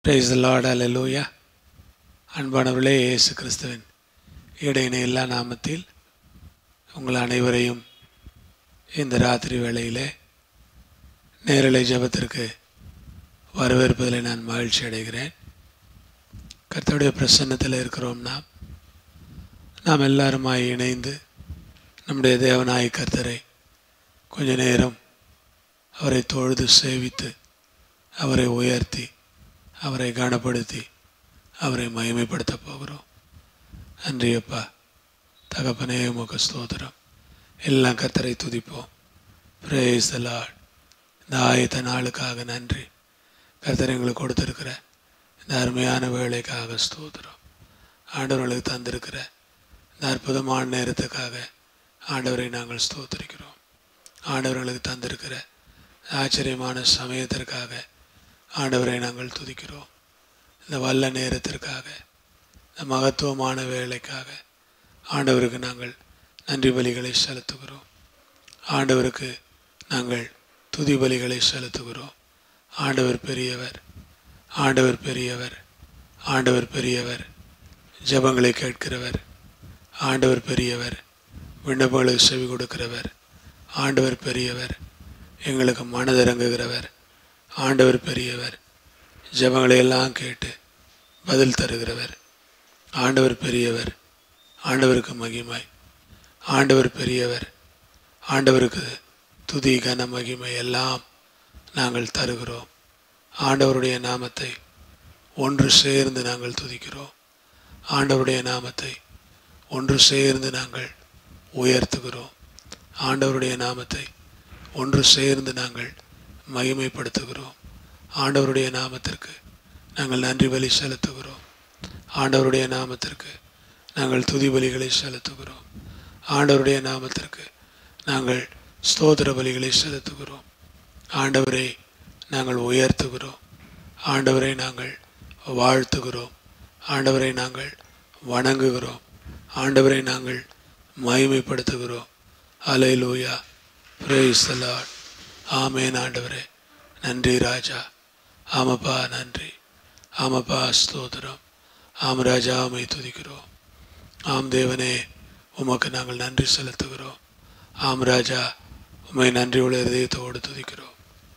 price Lord அல்லூயா அன்பானவர்களே இயேசு கிறிஸ்துவின் இடையின எல்லா நாமத்தில் உங்கள் அனைவரையும் இந்த ராத்திரி வேளையிலே நேரலை ஜெபத்திற்கு வரவேற்பதில் நான் மகிழ்ச்சி அடைகிறேன் கர்த்தருடைய பிரசன்னத்தில் இருக்கிறோம் நாம் நாம் எல்லாருமாய் இணைந்து நம்முடைய தேவனாய் கர்த்தரை கொஞ்ச நேரம் அவரை தொழுது சேவித்து அவரை உயர்த்தி அவரை கனப்படுத்தி அவரை மகிமைப்படுத்த போகிறோம் நன்றியப்பா தகப்பனே உமக்கு ஸ்தோத்திரம் எல்லாம் கர்த்தரை துதிப்போம் பிரேஸ் லார்ட் இந்த ஆயத்த நாளுக்காக நன்றி கர்த்தர் எங்களுக்கு கொடுத்திருக்கிற இந்த அருமையான வேலைக்காக ஸ்தோத்திரம் ஆண்டவர்களுக்கு தந்திருக்கிற இந்த அற்புதமான நேரத்துக்காக ஆண்டவரை நாங்கள் ஸ்தோத்திரிக்கிறோம் ஆண்டவர்களுக்கு தந்திருக்கிற ஆச்சரியமான சமயத்திற்காக ஆண்டவரை நாங்கள் துதிக்கிறோம் இந்த வல்ல நேரத்திற்காக இந்த மகத்துவமான வேலைக்காக ஆண்டவருக்கு நாங்கள் நன்றி பலிகளை செலுத்துகிறோம் ஆண்டவருக்கு நாங்கள் துதி பலிகளை செலுத்துகிறோம் ஆண்டவர் பெரியவர் ஆண்டவர் பெரியவர் ஆண்டவர் பெரியவர் ஜெபங்களை கேட்கிறவர் ஆண்டவர் பெரியவர் விண்ணப்பங்களுக்கு செவி கொடுக்கிறவர் ஆண்டவர் பெரியவர் எங்களுக்கு மனதிறங்குகிறவர் ஆண்டவர் பெரியவர் ஜெபங்களை எல்லாம் கேட்டு பதில் தருகிறவர் ஆண்டவர் பெரியவர் ஆண்டவருக்கு மகிமை ஆண்டவர் பெரியவர் ஆண்டவருக்கு துதி கன மகிமை எல்லாம் நாங்கள் தருகிறோம் ஆண்டவருடைய நாமத்தை ஒன்று சேர்ந்து நாங்கள் துதிக்கிறோம் ஆண்டவருடைய நாமத்தை ஒன்று சேர்ந்து நாங்கள் உயர்த்துகிறோம் ஆண்டவருடைய நாமத்தை ஒன்று சேர்ந்து நாங்கள் மகிமைப்படுத்துகிறோம் ஆண்டவருடைய நாமத்திற்கு நாங்கள் நன்றி பலி செலுத்துகிறோம் ஆண்டவருடைய நாமத்திற்கு நாங்கள் துதி பலிகளை செலுத்துகிறோம் ஆண்டவருடைய நாமத்திற்கு நாங்கள் ஸ்தோத்திர பலிகளை செலுத்துகிறோம் ஆண்டவரை நாங்கள் உயர்த்துகிறோம் ஆண்டவரை நாங்கள் வாழ்த்துகிறோம் ஆண்டவரை நாங்கள் வணங்குகிறோம் ஆண்டவரை நாங்கள் மகிமைப்படுத்துகிறோம் அலை லூயா பிரேஸ் லார்ட் ஆமேன் ஆண்டவரே நன்றி ராஜா ஆமப்பா நன்றி ஆமப்பா ஸ்தோத்திரம் ஆம் ராஜா ஆமை துதிக்கிறோம் ஆம் தேவனே உமக்கு நாங்கள் நன்றி செலுத்துகிறோம் ஆம் ராஜா உம்மை நன்றி உள்ள இதயத்தோடு துதிக்கிறோம்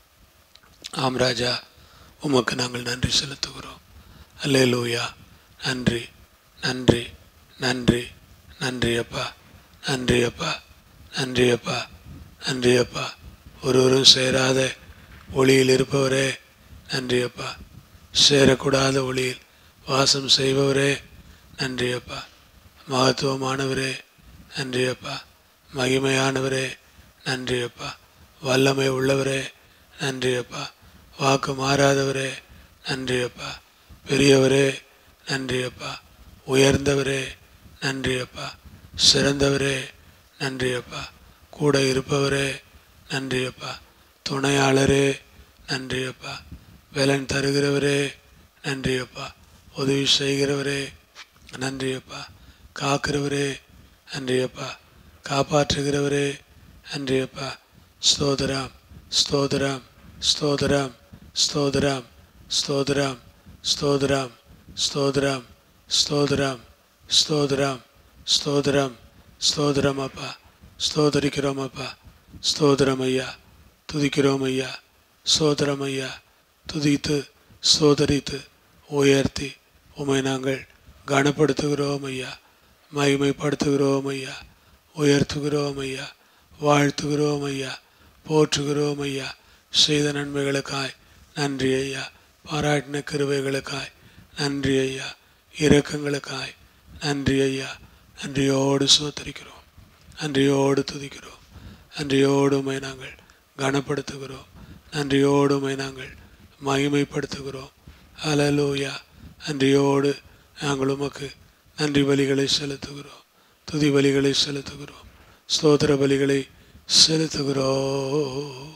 ஆம் ராஜா உமக்கு நாங்கள் நன்றி செலுத்துகிறோம் அல்லே லூயா நன்றி நன்றி நன்றி நன்றி அப்பா நன்றி அப்பா நன்றி அப்பா நன்றி அப்பா ஒருவரும் சேராத ஒளியில் இருப்பவரே நன்றி அப்பா சேரக்கூடாத ஒளியில் வாசம் செய்பவரே நன்றி அப்பா மகத்துவமானவரே நன்றி அப்பா மகிமையானவரே நன்றி அப்பா வல்லமை உள்ளவரே நன்றி அப்பா வாக்கு மாறாதவரே நன்றி அப்பா பெரியவரே நன்றி அப்பா உயர்ந்தவரே நன்றி அப்பா சிறந்தவரே நன்றி அப்பா கூட இருப்பவரே நன்றி அப்பா துணையாளரே நன்றி அப்பா பலன் தருகிறவரே நன்றி அப்பா உதவி செய்கிறவரே நன்றி அப்பா காக்கிறவரே நன்றி அப்பா காப்பாற்றுகிறவரே நன்றி அப்பா ஸ்தோதரம் ஸ்தோதரம் ஸ்தோதரம் ஸ்தோதரம் ஸ்தோதரம் ஸ்தோதரம் ஸ்தோதரம் ஸ்தோதரம் ஸ்தோதரம் ஸ்தோதரம் ஸ்தோதரம் அப்பா ஸ்தோதரிக்கிறோம் அப்பா ஸ்தோதரம் ஐயா துதிக்கிறோம் ஐயா ஸ்தோதரம் ஐயா துதித்து ஸ்தோதரித்து உயர்த்தி உமை நாங்கள் கனப்படுத்துகிறோம் ஐயா மகிமைப்படுத்துகிறோம் ஐயா உயர்த்துகிறோம் ஐயா வாழ்த்துகிறோம் ஐயா போற்றுகிறோம் ஐயா செய்த நன்மைகளுக்காய் நன்றி ஐயா பாராட்டின கிருவைகளுக்காய் நன்றி ஐயா இரக்கங்களுக்காய் நன்றி ஐயா நன்றியோடு சோத்தரிக்கிறோம் நன்றியோடு துதிக்கிறோம் நன்றியோடு உமை நாங்கள் கனப்படுத்துகிறோம் நன்றியோடு உமை நாங்கள் மகிமைப்படுத்துகிறோம் அலலூயா நன்றியோடு நாங்கள் உமக்கு நன்றி பலிகளை செலுத்துகிறோம் துதி பலிகளை செலுத்துகிறோம் ஸ்தோத்திர பலிகளை செலுத்துகிறோம்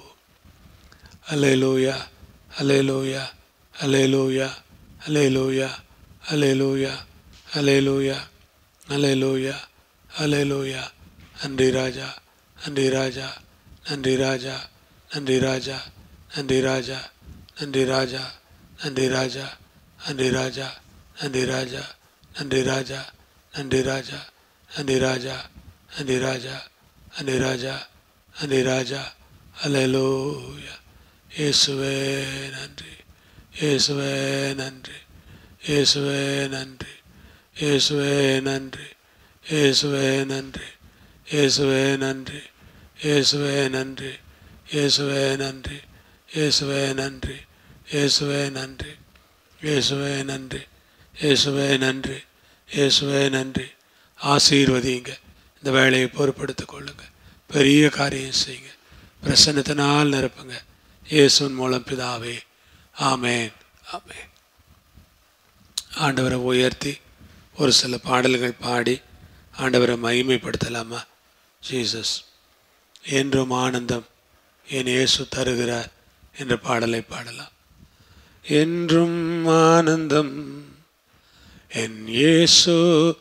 அலையலூயா அலையலூயா அலையலூயா அலையலூயா அலையலூயா அலையலூயா அலையலூயா அலையலூயா நன்றி ராஜா நன்றி ராஜா நன்றி ராஜா நன்றி ராஜா நன்றி ராஜா நன்றி ராஜா நன்றி ராஜா நன்றி ராஜா நன்றி ராஜா நன்றி ராஜா நன்றி ராஜா நன்றி ராஜா நன்றி ராஜா நன்றி ராஜா நன்றி ராஜா அல்லேலூயா இயேசுவே நன்றி இயேசுவே நன்றி இயேசுவே நன்றி இயேசுவே நன்றி இயேசுவே நன்றி இயேசுவே நன்றி இயேசுவே நன்றி இயேசுவே நன்றி இயேசுவே நன்றி இயேசுவே நன்றி இயேசுவே நன்றி இயேசுவே நன்றி இயேசுவே நன்றி ஆசீர்வதிங்க இந்த வேலையை பொறுப்படுத்திக் கொள்ளுங்க பெரிய காரியம் செய்யுங்க பிரசன்னத்தினால் நிரப்புங்க இயேசுவின் மூலம் பிதாவே ஆமேன் ஆமேன் ஆண்டவரை உயர்த்தி ஒரு சில பாடல்கள் பாடி ஆண்டவரை மகிமைப்படுத்தலாமா ஜீசஸ் என்றும் ஆனந்தம் என் இயேசு தருகிறார் என்ற பாடலை பாடலாம் என்றும் ஆனந்தம் என் இயேசு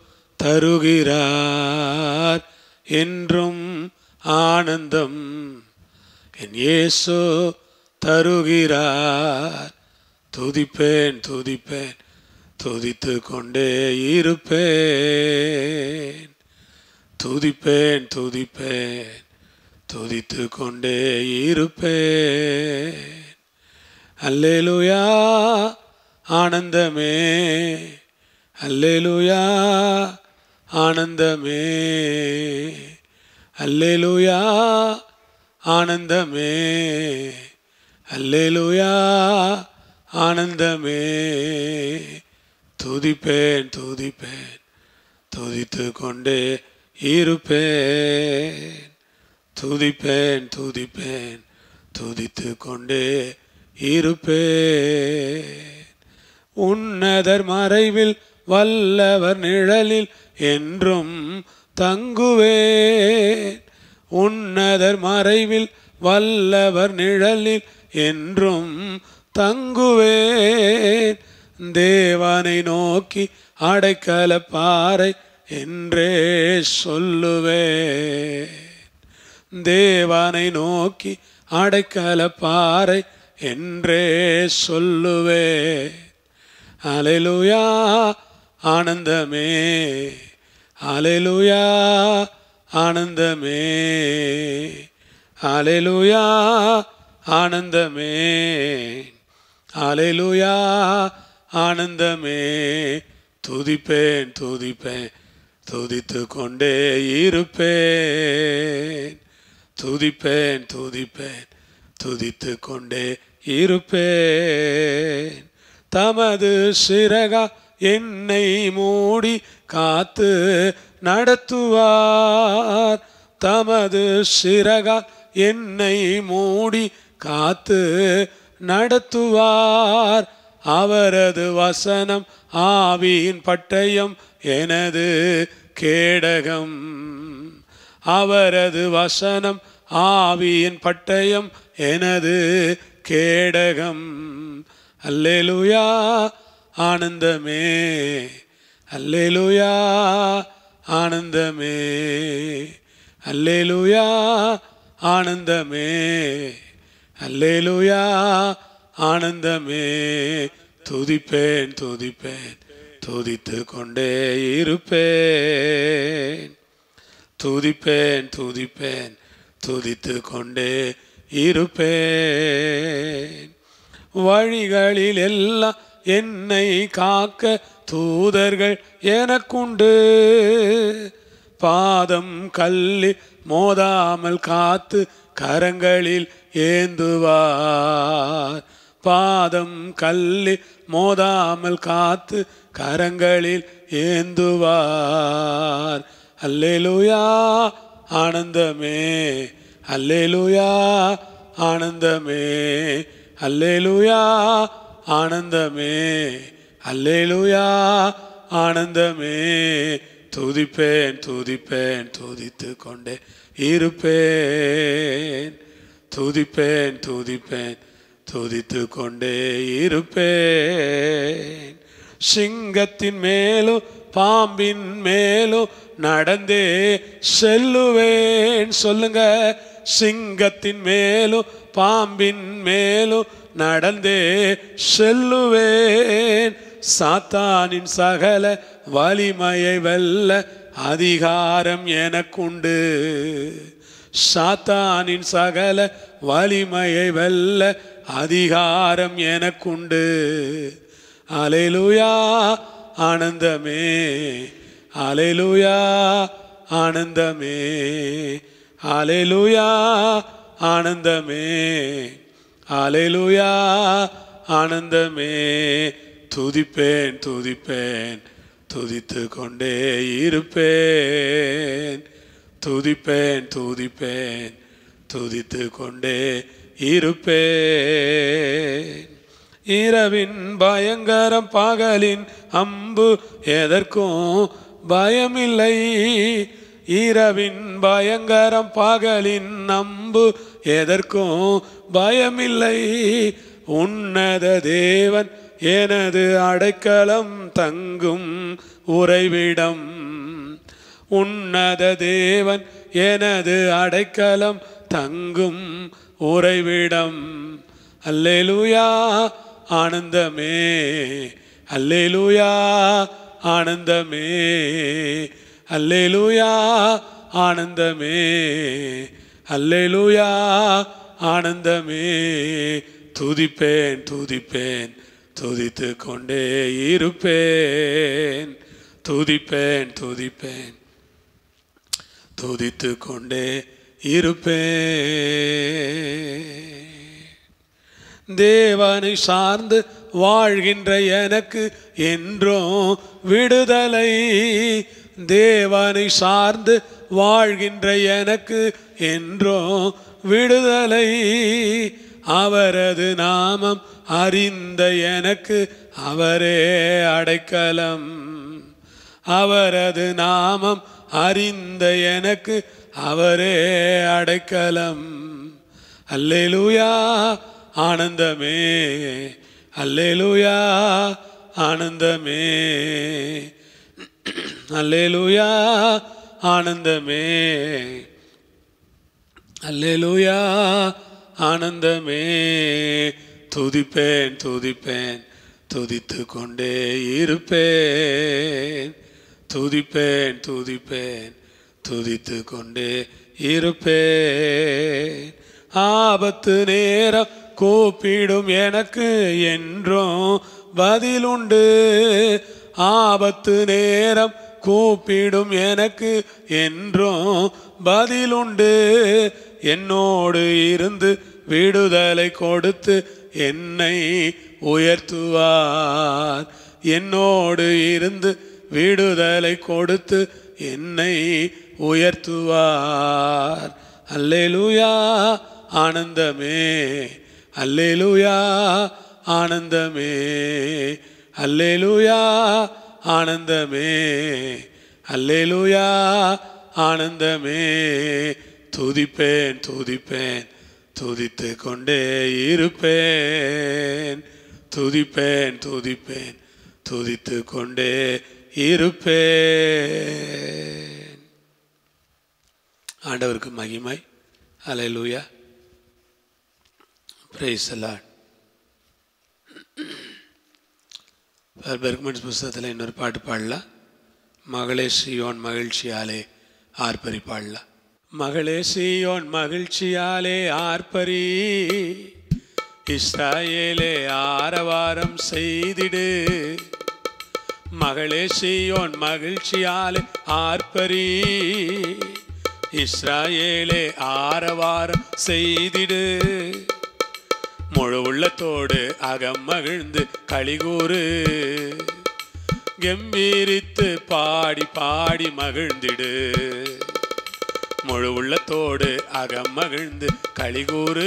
தருகிறார் என்றும் ஆனந்தம் என் இயேசு தருகிறார் துதிப்பேன் துதிப்பேன் துதித்து கொண்டே இருப்பேன் துதிப்பேன் துதிப்பேன் துதித்து கொண்டே இருப்பேன் அல்லேலுயா ஆனந்தமே அல்லேலுயா ஆனந்தமே அல்லேலுயா ஆனந்தமே அல்லேலுயா ஆனந்தமே துதிப்பேன் துதிப்பேன் துதித்து கொண்டே இருப்பேன் துதிப்பேன் துதிப்பேன் துதித்து கொண்டே இருப்பேன் உன்னதர் மறைவில் வல்லவர் நிழலில் என்றும் தங்குவேன் உன்னதர் மறைவில் வல்லவர் நிழலில் என்றும் தங்குவேன் தேவனை நோக்கி அடைக்கல பாறை என்றே சொல்லுவேன் தேவனை நோக்கி அடைக்கல பாறை என்றே சொல்லுவேன் அலைலுயா ஆனந்தமே அலைலுயா ஆனந்தமே அலைலுயா ஆனந்தமே அலைலுயா ஆனந்தமே துதிப்பேன் துதிப்பேன் துதித்து கொண்டே இருப்பேன் துதிப்பேன் துதிப்பேன் துதித்து கொண்டே இருப்பேன் தமது சிறகா என்னை மூடி காத்து நடத்துவார் தமது சிறகா என்னை மூடி காத்து நடத்துவார் அவரது வசனம் ஆவியின் பட்டயம் எனது கேடகம் அவரது வசனம் ஆவியின் பட்டயம் எனது கேடகம் அல்லேலுயா ஆனந்தமே அல்லேலுயா ஆனந்தமே அல்லேலுயா ஆனந்தமே அல்லேலுயா ஆனந்தமே துதிப்பேன் துதிப்பேன் துதித்து கொண்டே இருப்பேன் துதிப்பேன் துதிப்பேன் துதித்து கொண்டே இருப்பேன் வழிகளில் எல்லாம் என்னை காக்க தூதர்கள் எனக்குண்டு பாதம் கல்லில் மோதாமல் காத்து கரங்களில் ஏந்துவார் பாதம் கல்லில் மோதாமல் காத்து கரங்களில் ஏந்துவார் அல்லேலூயா ஆனந்தமே அல்லேலூயா ஆனந்தமே அல்லேலூயா ஆனந்தமே அல்லேலூயா ஆனந்தமே துதிப்பேன் துதிப்பேன் துதித்து கொண்டே இருப்பேன் துதிப்பேன் துதிப்பேன் துதித்து கொண்டே இருப்பேன் சிங்கத்தின் மேலும் பாம்பின் மேலும் நடந்தே செல்லுவேன் சொல்லுங்க சிங்கத்தின் மேலும் பாம்பின் மேலும் நடந்தே செல்லுவேன் சாத்தானின் சகல வலிமையை வெல்ல அதிகாரம் எனக்குண்டு சாத்தானின் சகல வலிமையை வெல்ல அதிகாரம் எனக்குண்டு அலைலுயா ஆனந்தமே அலைலுயா ஆனந்தமே அலைலுயா ஆனந்தமே அலைலுயா ஆனந்தமே துதிப்பேன் துதிப்பேன் துதித்து கொண்டே இருப்பேன் துதிப்பேன் துதிப்பேன் துதித்து கொண்டே இருப்பேன் இரவின் பயங்கரம் பகலின் அம்பு எதற்கும் பயமில்லை இரவின் பயங்கரம் பகலின் அம்பு எதற்கும் பயமில்லை உன்னத தேவன் எனது அடைக்கலம் தங்கும் உறைவிடம் உன்னத தேவன் எனது அடைக்கலம் தங்கும் உறைவிடம் அல்லேலூயா ஆனந்தமே அல்லேலூயா ஆனந்தமே அல்லேலூயா ஆனந்தமே அல்லேலூயா ஆனந்தமே துதிப்பேன் துதிப்பேன் துதித்து கொண்டே இருப்பேன் துதிப்பேன் துதிப்பேன் துதித்து கொண்டே இருப்பேன் தேவனை சார்ந்து வாழ்கின்ற எனக்கு என்றும் விடுதலை தேவனை சார்ந்து வாழ்கின்ற எனக்கு என்றும் விடுதலை அவரது நாமம் அறிந்த எனக்கு அவரே அடைக்கலம் அவரது நாமம் அறிந்த எனக்கு அவரே அடைக்கலம் அல்லேலூயா ஆனந்தமே அல்லேலூயா ஆனந்தமே அல்லேலூயா ஆனந்தமே அல்லேலூயா ஆனந்தமே துதிப்பேன் துதிப்பேன் துதித்து கொண்டே இருப்பேன் துதிப்பேன் துதிப்பேன் துதித்து கொண்டே இருப்பேன் ஆபத்து நேரம் கூப்பிடும் எனக்கு என்றும் பதிலுண்டு ஆபத்து நேரம் கூப்பிடும் எனக்கு என்றும் பதிலுண்டு என்னோடு இருந்து விடுதலை கொடுத்து என்னை உயர்த்துவார் என்னோடு இருந்து விடுதலை கொடுத்து என்னை உயர்த்துவார் அல்லேலூயா ஆனந்தமே அல்லேலூயா ஆனந்தமே அல்லேலூயா ஆனந்தமே அல்லேலூயா ஆனந்தமே துதிப்பேன் துதிப்பேன் துதித்து கொண்டே இருப்பேன் துதிப்பேன் துதிப்பேன் துதித்து கொண்டே இருப்பேன் ஆண்டவருக்கு மகிமை அலையலூயா பிரைஸ் அலாட் பெர்க்மெண்ட்ஸ் புஸ்தகத்தில் இன்னொரு பாட்டு பாடலாம் மகளே சியோன் மகிழ்ச்சியாலே ஆர்ப்பரி பாடலாம் மகளே சியோன் மகிழ்ச்சியாலே ஆர்ப்பரி இஸ்ராயேலே ஆரவாரம் செய்திடு மகளே சியோன் மகிழ்ச்சியாலே ஆர்ப்பரி இஸ்ராயேலே ஆரவாரம் செய்திடு முழு உள்ளத்தோடு அகம் மகிழ்ந்து களிகூறு கம்பீரித்து பாடி பாடி மகிழ்ந்திடு முழு உள்ளத்தோடு அகம் மகிழ்ந்து களிகூறு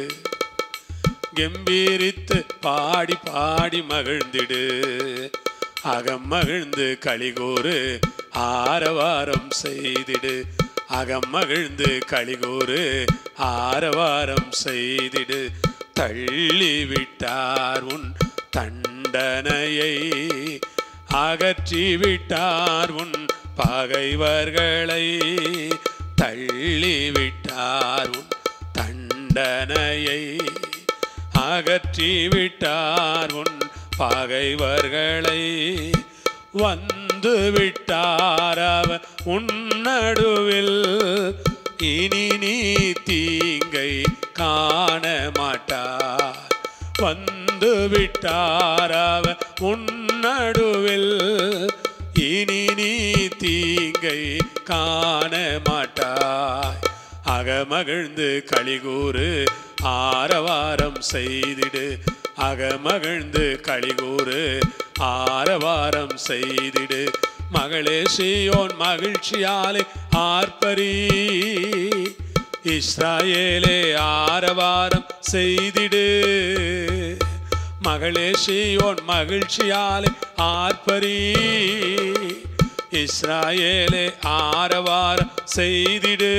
கம்பீரித்து பாடி பாடி மகிழ்ந்திடு அகம் மகிழ்ந்து களிகூறு ஆரவாரம் செய்திடு அகம் மகிழ்ந்து களிகூறு ஆரவாரம் செய்திடு தள்ளி விட்டார் உன் தண்டனையை அகற்றி விட்டார் உன் பகைவர்களை தள்ளி விட்டார் உன் தண்டனையை அகற்றி விட்டார் உன் பகைவர்களை வந்து விட்டாரவ உன்னடுவில் இனி நீ தீங்கை காண மாட்டார் வந்து விட்டாரவ உன்னடுவில் இனி நீ தீங்கை காண மாட்டாய் அகமகிழ்ந்து களிகூறு ஆரவாரம் செய்திடு அகமகிழ்ந்து களிகூறு ஆரவாரம் செய்திடு மகளே சீயோன் மகிழ்ச்சியாலே ஆர்ப்பரி இஸ்ராயேலே ஆரவாரம் செய்திடு மகளே சீயோன் மகிழ்ச்சியாலே ஆர்ப்பரி இஸ்ராயேலே ஆரவாரம் செய்திடு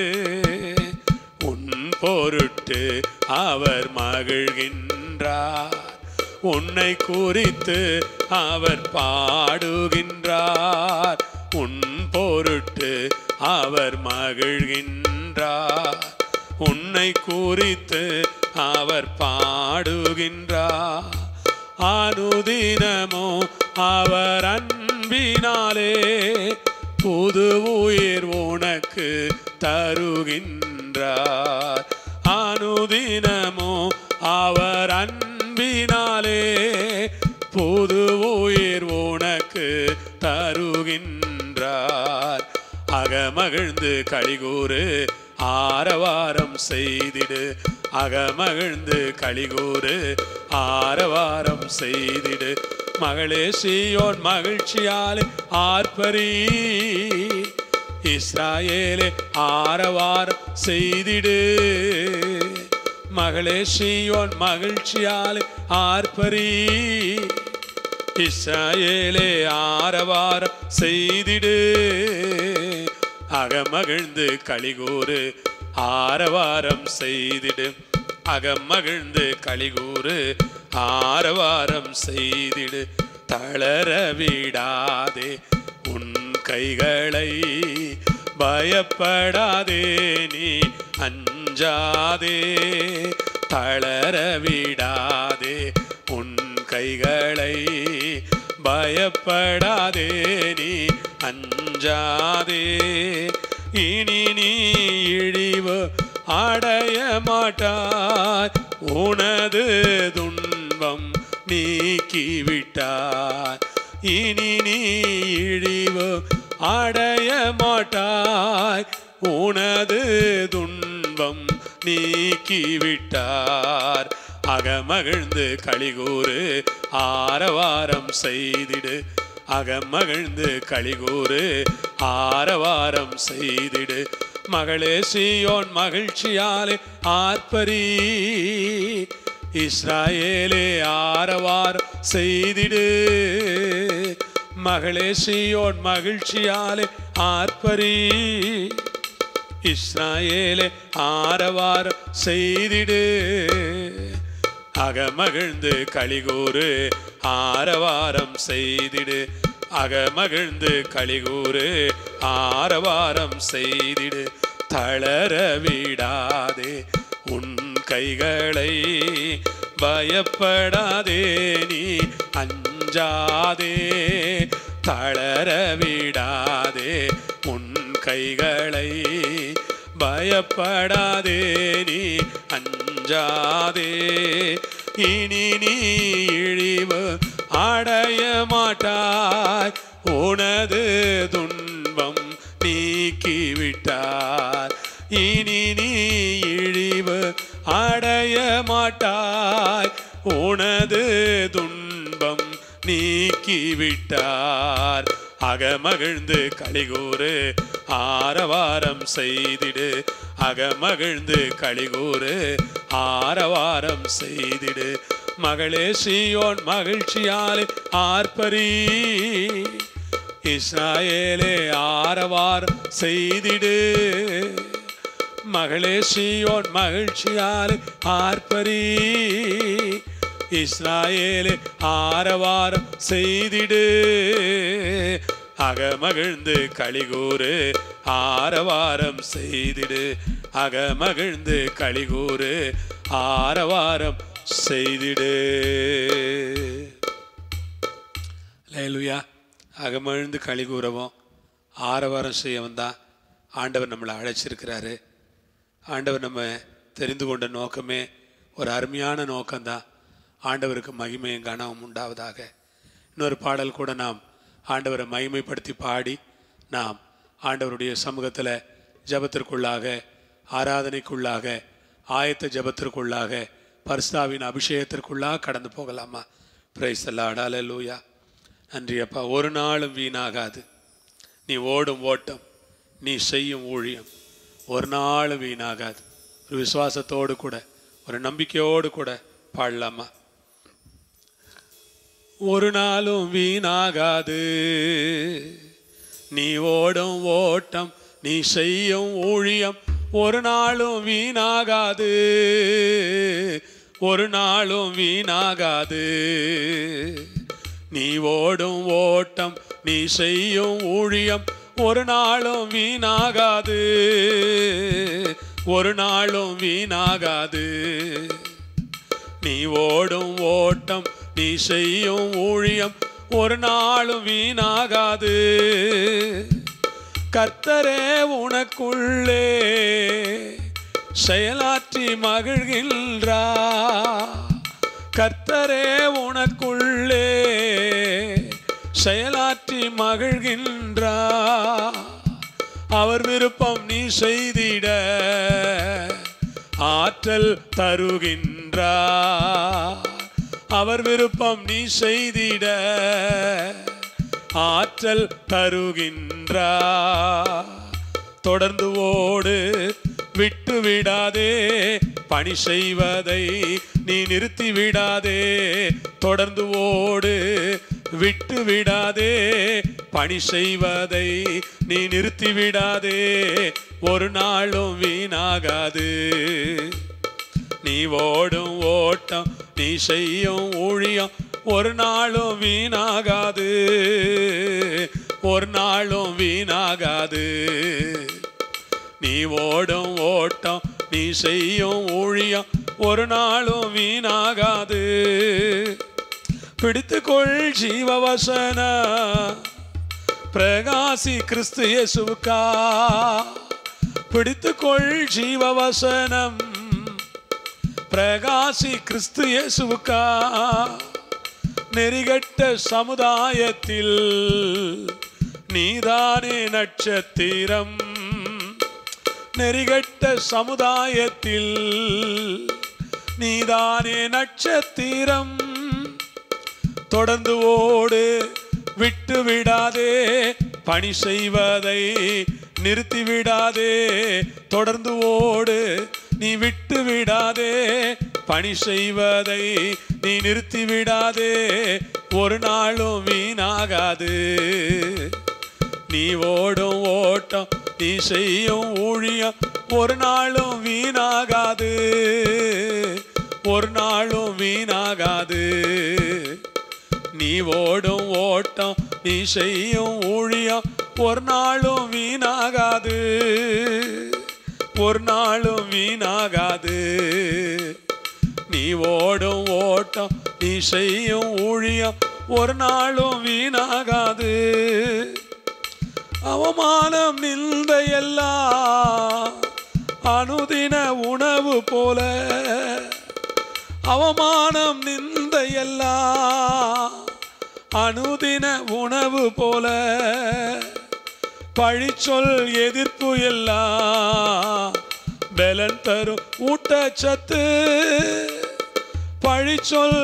உன் பொருட்டு அவர் மகிழ்கின்றார் உன்னை குறித்து அவர் பாடுகின்றார் உன் பொருட்டு அவர் மகிழ்கின்றார் உன்னை குறித்து அவர் பாடுகின்றார் அனுதினமோ அவர் அன்பினாலே புது உயிர் உனக்கு தருகின்றார் அனுதினமோ அவர் அன்பினாலே புது உயிர் உனக்கு தருகின்றார் அகமகிழ்ந்து களிகூறு ஆரவாரம் செய்திடு அகமகிழ்ந்து களிகூறு ஆரவாரம் செய்திடு மகளே சீயோன் மகிழ்ச்சியாலே ஆர்ப்பரி இஸ்ராயேலே ஆரவாரம் செய்திடு மகளே சீயோன் மகிழ்ச்சியாலே ஆர்ப்பரி இஸ்ராயேலே ஆரவாரம் செய்திடு அகமகிழ்ந்து களிகூறு ஆரவாரம் செய்திடு அகமகிழ்ந்து களிகூறு ஆரவாரம் செய்திடு தளர விடாதே உன் கைகளை பயப்படாதே நீ அஞ்சாதே தளர விடாதே உன் கைகளை பயப்படாதே நீ அஞ்சாதே இனி நீ இழிவு அடைய மாட்டாய் உனது துன்பம் நீக்கிவிட்டார் இனி நீ இழிவு அடைய மாட்டாய் உனது துன்பம் நீக்கிவிட்டார் அகமகிழ்ந்து களிகூறு ஆரவாரம் செய்திடு அகமகிழ்ந்து களிகூறு ஆரவாரம் செய்திடு மகளே சீயோன் மகிழ்ச்சியாலே ஆர்ப்பரி இஸ்ராயேலே ஆரவாரம் செய்திடு மகளே சீயோன் மகிழ்ச்சியாலே ஆர்ப்பரி இஸ்ராயேலே ஆரவாரம் செய்திடு அகமகிழ்ந்து களிகூறு ஆரவாரம் செய்திடு அகமகிழ்ந்து களிகூறு ஆரவாரம் செய்திடு தளர விடாதே உன் கைகளை பயப்படாதே நீ அஞ்சாதே தளர விடாதே உன் கைகளை பயப்படாதே நீ அஞ்சாதே இனி நீ இழிவு அடைய மாட்டாய் உனது துன்பம் நீக்கிவிட்டார் இனி நீ இழிவு அடைய மாட்டாய் உனது துன்பம் நீக்கிவிட்டார் அகமகிழ்ந்து களிகூறு ஆரவாரம் செய்திடு அகமகிழ்ந்து களிகூறு ஆரவாரம் செய்திடு மகளே சீயோன் மகிழ்ச்சியாலே ஆர்ப்பரி இஸ்ராயேலே ஆரவாரம் செய்திடு மகளே சீயோன் மகிழ்ச்சியாலே ஆர்ப்பரி இஸ்ராயேலே ஆரவாரம் செய்திடு அகமகிழ்ந்து களிகூறு ஆரவாரம் செய்திடு அகமகிழ்ந்து களிகூறு ஆரவாரம் செய்திடு லேலுயா அகமழ்ந்து களி கூறவும் ஆரவாரம் செய்யவும் தான் ஆண்டவர் நம்மளை அழைச்சிருக்கிறாரு ஆண்டவர் நம்ம தெரிந்து கொண்ட நோக்கமே ஒரு அருமையான நோக்கம்தான் ஆண்டவருக்கு மகிமையும் கனமும் உண்டாவதாக இன்னொரு பாடல் கூட நாம் ஆண்டவரை மகிமைப்படுத்தி பாடி நாம் ஆண்டவருடைய சமூகத்தில் ஜபத்திற்குள்ளாக ஆராதனைக்குள்ளாக ஆயத்த ஜபத்திற்குள்ளாக பரிசுத்தாவின் அபிஷேகத்திற்குள்ளாக கடந்து போகலாமா பிரைஸ் அல்லாடால லூயா நன்றி அப்பா ஒரு நாளும் வீணாகாது நீ ஓடும் ஓட்டம் நீ செய்யும் ஊழியம் ஒரு நாளும் வீணாகாது ஒரு விசுவாசத்தோடு கூட ஒரு நம்பிக்கையோடு கூட பாடலாமா ஒரு நாளும் வீணாகாது நீ ஓடும் ஓட்டம் நீ செய்யும் ஊழியம் ஒரு நாளும் வீணாகாது ஒரு நாளும் வீணாகாது நீ ஓடும் ஓட்டம் நீ செய்யும் ஊழியம் ஒரு நாளும் வீணாகாது ஒரு நாளும் வீணாகாது நீ ஓடும் ஓட்டம் நீ செய்யும் ஊழியம் ஒரு நாளும் வீணாகாது கர்த்தரே உனக்குள்ளே செயலாற்றி மகிழ்கின்றா கர்த்தரே உனக்குள்ளே செயலாற்றி மகிழ்கின்றா அவர் விருப்பம் நீ செய்திட ஆற்றல் தருகின்றார் அவர் விருப்பம் நீ செய்திட ஆற்றல் தருகின்றார் தொடர்ந்து ஓடு விட்டு விடாதே பணி செய்வதை நீ நிறுத்தி விடாதே தொடர்ந்து ஓடு விட்டு விடாதே பணி செய்வதை நீ நிறுத்தி விடாதே ஒரு நாளும் வீணாகாது நீ ஓடும் ஓட்டம் நீ செய்யும் ஊழியம் ஒரு நாளும் வீணாகாது ஒரு நாளும் வீணாகாது நீ ஓடும் ஓட்டம் நீ செய்யும் ஊழியம் ஒரு நாளும் வீணாகாது பிடித்துக்கொள் ஜீவவசன பிரகாசி கிறிஸ்து இயேசுக்கா பிடித்துக்கொள் ஜீவவசனம் பிரகாசி கிறிஸ்து இயேசுக்கா நெறிகட்ட சமுதாயத்தில் நீதானே நட்சத்திரம் நெறிகட்ட சமுதாயத்தில் நீதானே நட்சத்திரம் தொடர்ந்து ஓடு விட்டு விடாதே பணி செய்வதை நிறுத்தி விடாதே தொடர்ந்து ஓடு நீ விட்டு விடாதே பணி செய்வதை நீ நிறுத்தி விடாதே ஒரு நாளும் வீணாகாது நீ ஓடும் ஓட்டம் நீ செய்யும் ஊழியம் ஒரு நாளும் வீணாகாது ஒரு நாளும் வீணாகாது நீ ஓடும் ஓட்டம் நீ செய்யும் ஊழியம் ஒரு நாளும் வீணாகாது ஒரு நாளும் வீணாகாது நீ ஓடும் ஓட்டம் நீ செய்யும் ஊழியம் ஒரு நாளும் வீணாகாது அவமானம் நிந்த எல்லாம் அனுதின உணவு போல அவமானம் நிந்த எல்லாம் அனுதின உணவு போல பழிச்சொல் எதிர்ப்பு எல்லாம் பலன் தரும் ஊட்டச்சத்து பழிச்சொல்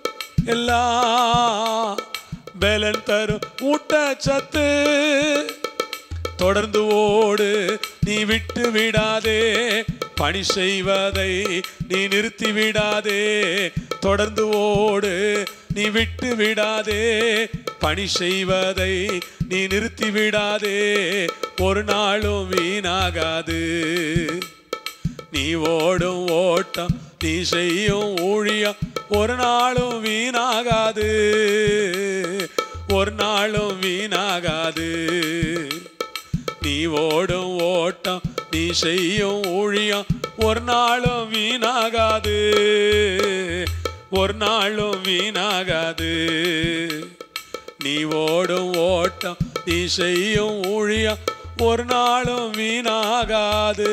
எல்லாம் பலன் தரும் ஊட்டச்சத்து தொடர்ந்து ஓடு நீ விட்டு விடாதே பணி செய்வதை நீ நிறுத்தி விடாதே தொடர்ந்து ஓடு நீ விட்டு விடாதே பணி செய்வதை நீ நிறுத்தி விடாதே ஒரு நாளும் வீணாகாது நீ ஓடும் ஓட்டம் நீ செய்யும் ஊழியம் ஒரு நாளும் வீணாகாது ஒரு நாளும் வீணாகாது நீ ஓடும் ஓட்டம் நீ செய்யும் ஊழியம் ஒரு நாளும் வீணாகாது ஒரு நாளும் வீணாகாது நீ நீ ஓடும் ஓட்டம் நீ செய்யும் ஊழியம் ஒரு நாளும் வீணாகாது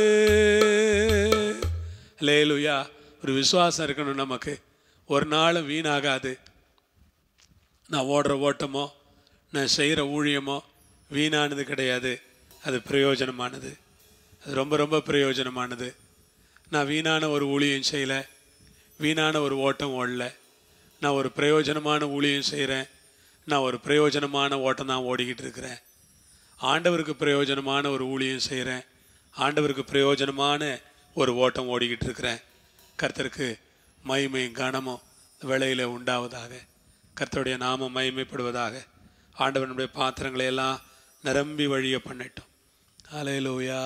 லேலுயா ஒரு விசுவாசம் இருக்கணும் நமக்கு ஒரு நாளும் வீணாகாது நான் ஓடுற ஓட்டமோ நான் செய்கிற ஊழியமோ வீணானது கிடையாது அது பிரயோஜனமானது அது ரொம்ப ரொம்ப பிரயோஜனமானது நான் வீணான ஒரு ஊழியம் செய்யலை வீணான ஒரு ஓட்டம் ஓடல நான் ஒரு பிரயோஜனமான ஊழியம் செய்கிறேன் நான் ஒரு பிரயோஜனமான ஓட்டம் தான் ஓடிக்கிட்டு இருக்கிறேன் ஆண்டவருக்கு பிரயோஜனமான ஒரு ஊழியம் செய்கிறேன் ஆண்டவருக்கு பிரயோஜனமான ஒரு ஓட்டம் ஓடிக்கிட்டு இருக்கிறேன் கர்த்தருக்கு மகிமையும் கனமும் வேளையில் உண்டாவதாக கர்த்தருடைய நாமம் மகிமைப்படுவதாக ஆண்டவனுடைய பாத்திரங்களை எல்லாம் நிரம்பி வழிய பண்ணட்டும் அலையலூயா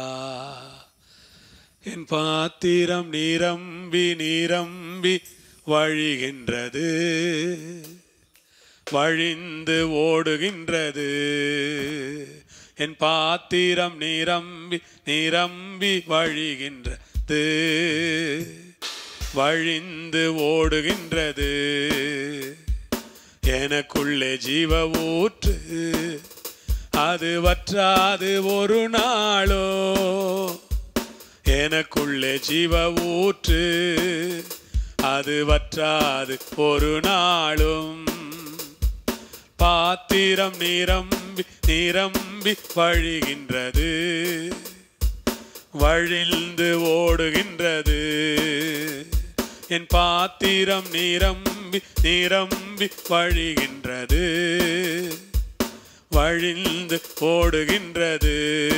என் பாத்திரம் நீரம்பி நீரம்பி வழிகின்றது வழிந்து ஓடுகின்றது என் பாத்திரம் நிரம்பி நிரம்பி வழிகின்றது வழிந்து ஓடுகின்றது எனக்குள்ளே ஜீவ ஊற்று அது வற்றாது ஒரு நாளோ எனக்குள்ளே ஜீவ ஊற்று அது வற்றாது ஒரு நாளும் பாத்திரம் நிரம்பி நிரம்பி வழிகின்றது வழிந்து ஓடுகின்றது என் பாத்திரம் நிரம்பி நிரம்பி வழிகின்றது வழிந்து ஓடுகின்றது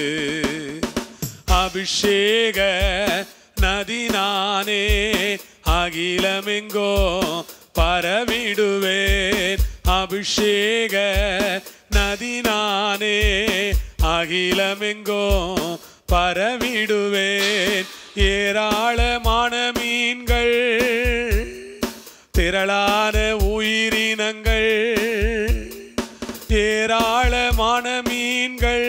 அபிஷேக நதி நானே அகிலமெங்கோ பரவிடுவேன் அபிஷேக நதி நானே அகிலமெங்கோ பரவிடுவேன் ஏராளமான மீன்கள் திரளான உயிரினங்கள் ஏராளமான மீன்கள்